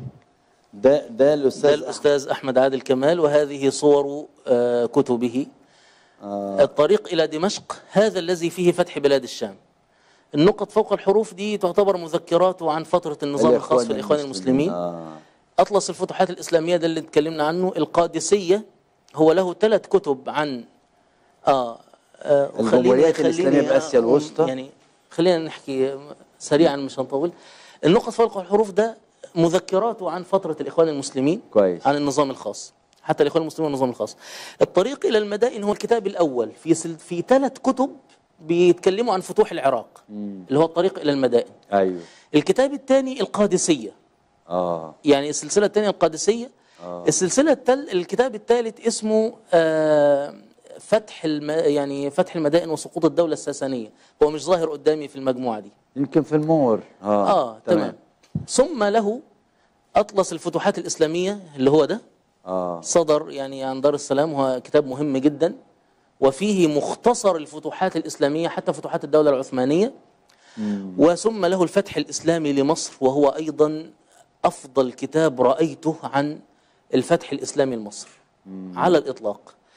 ده ده ده الاستاذ الأستاذ أحمد عادل كمال وهذه صور آه، كتبه الطريق إلى دمشق هذا الذي فيه فتح بلاد الشام النقط فوق الحروف دي تعتبر مذكراته عن فترة النظام الخاص في الإخوان المسلمين آه. أطلس الفتوحات الإسلامية ده اللي اتكلمنا عنه القادسية هو له ثلاث كتب عن آه آه وخليني- الجمهوريات الإسلامية خليني- بآسيا آه، الوسطى. يعني خلينا نحكي سريعا مش هنطول النقط فوق الحروف ده مذكراته عن فترة الإخوان المسلمين كويس. عن النظام الخاص حتى الإخوان المسلمين والنظام الخاص الطريق إلى المدائن هو الكتاب الأول في سل في ثلاث كتب بيتكلموا عن فتوح العراق اللي هو الطريق إلى المدائن ايوه الكتاب الثاني القادسية اه يعني السلسلة الثانية القادسية السلسلة التل... الكتاب الثالث اسمه آه فتح الم... يعني فتح المدائن وسقوط الدولة الساسانية هو مش ظاهر قدامي في المجموعة دي يمكن في المور اه, اه تمام ثم له أطلس الفتوحات الإسلامية اللي هو ده اه صدر يعني عن دار السلام هو كتاب مهم جدا وفيه مختصر الفتوحات الإسلامية حتى فتوحات الدولة العثمانية وثم له الفتح الإسلامي لمصر وهو أيضا أفضل كتاب رأيته عن الفتح الإسلامي لمصر على الإطلاق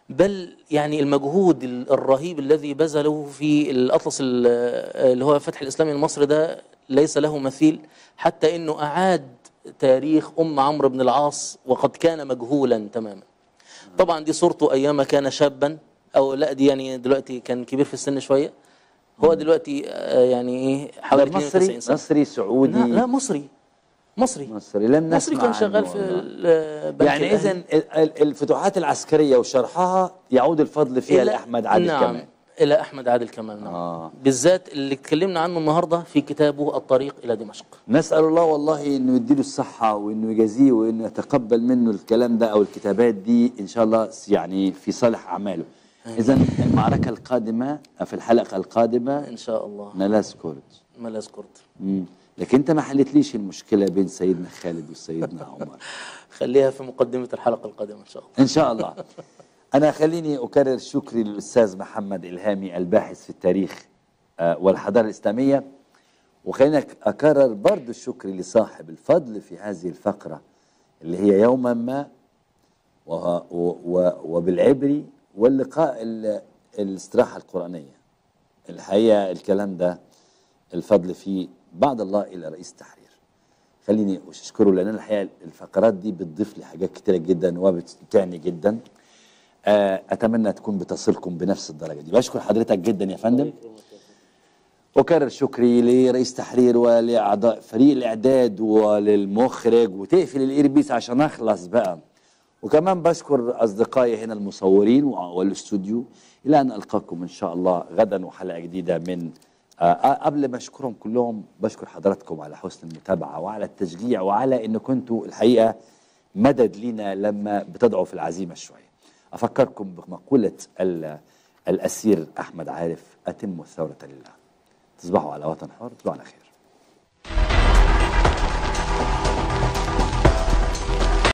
بل يعني المجهود ال- الرهيب الذي بذله في الأطلس ال- اللي هو فتح الإسلامي لمصر ده ليس له مثيل حتى أنه أعاد تاريخ أم عمرو بن العاص وقد كان مجهولا تماما طبعا دي صورته أيام كان شابا أو لا دي يعني دلوقتي كان كبير في السن شوية هو دلوقتي آه، يعني إيه حوالي ده 92 مصري سنة مصري سعودي لا, لا مصري مصري مصري لم مصري نسمع كان شغال عنه في والله. ال- بنك يعني الأهلي. اذا الفتوحات العسكريه وشرحها يعود الفضل فيها إلى- لاحمد عادل نعم كمان الى احمد عادل كمال نعم آه. بالذات اللي اتكلمنا عنه النهارده في كتابه الطريق الى دمشق نسال الله والله انه يديله الصحه وانه يجازيه وانه يتقبل منه الكلام ده او الكتابات دي ان شاء الله يعني في صالح اعماله اذا المعركه القادمه في الحلقه القادمه ان شاء الله نلاس كورد ما لا اذكرت مم. لكن انت ما حلتليش المشكله بين سيدنا خالد وسيدنا عمر خليها في مقدمه الحلقه القادمه ان شاء الله ان شاء الله انا خليني اكرر شكري للاستاذ محمد الهامي الباحث في التاريخ آه، والحضاره الاسلاميه وخلينا اكرر برضو الشكر لصاحب الفضل في هذه الفقره اللي هي يوما ما وه- و- و- وبالعبري واللقاء ال- الاستراحه القرانيه الحقيقه الكلام ده الفضل فيه بعد الله الى رئيس التحرير خليني اشكره لان أنا الحقيقه الفقرات دي بتضيف لي حاجات كتيره جدا وبتمتعني جدا آه، اتمنى تكون بتصلكم بنفس الدرجه دي بشكر حضرتك جدا يا فندم أكرر شكري لرئيس تحرير ولأعضاء فريق الإعداد وللمخرج وتقفل الإيربيس عشان أخلص بقى وكمان بشكر أصدقائي هنا المصورين والاستوديو إلى أن ألقاكم إن شاء الله غدا وحلقة جديدة من آه قبل ما أشكرهم كلهم بشكر حضراتكم على حسن المتابعة وعلى التشجيع وعلى أن كنتوا الحقيقة مدد لينا لما بتدعوا في العزيمة شوية أفكركم بمقولة ال- الأسير أحمد عارف أتموا الثورة لله تصبحوا على وطن حر تصبحوا على خير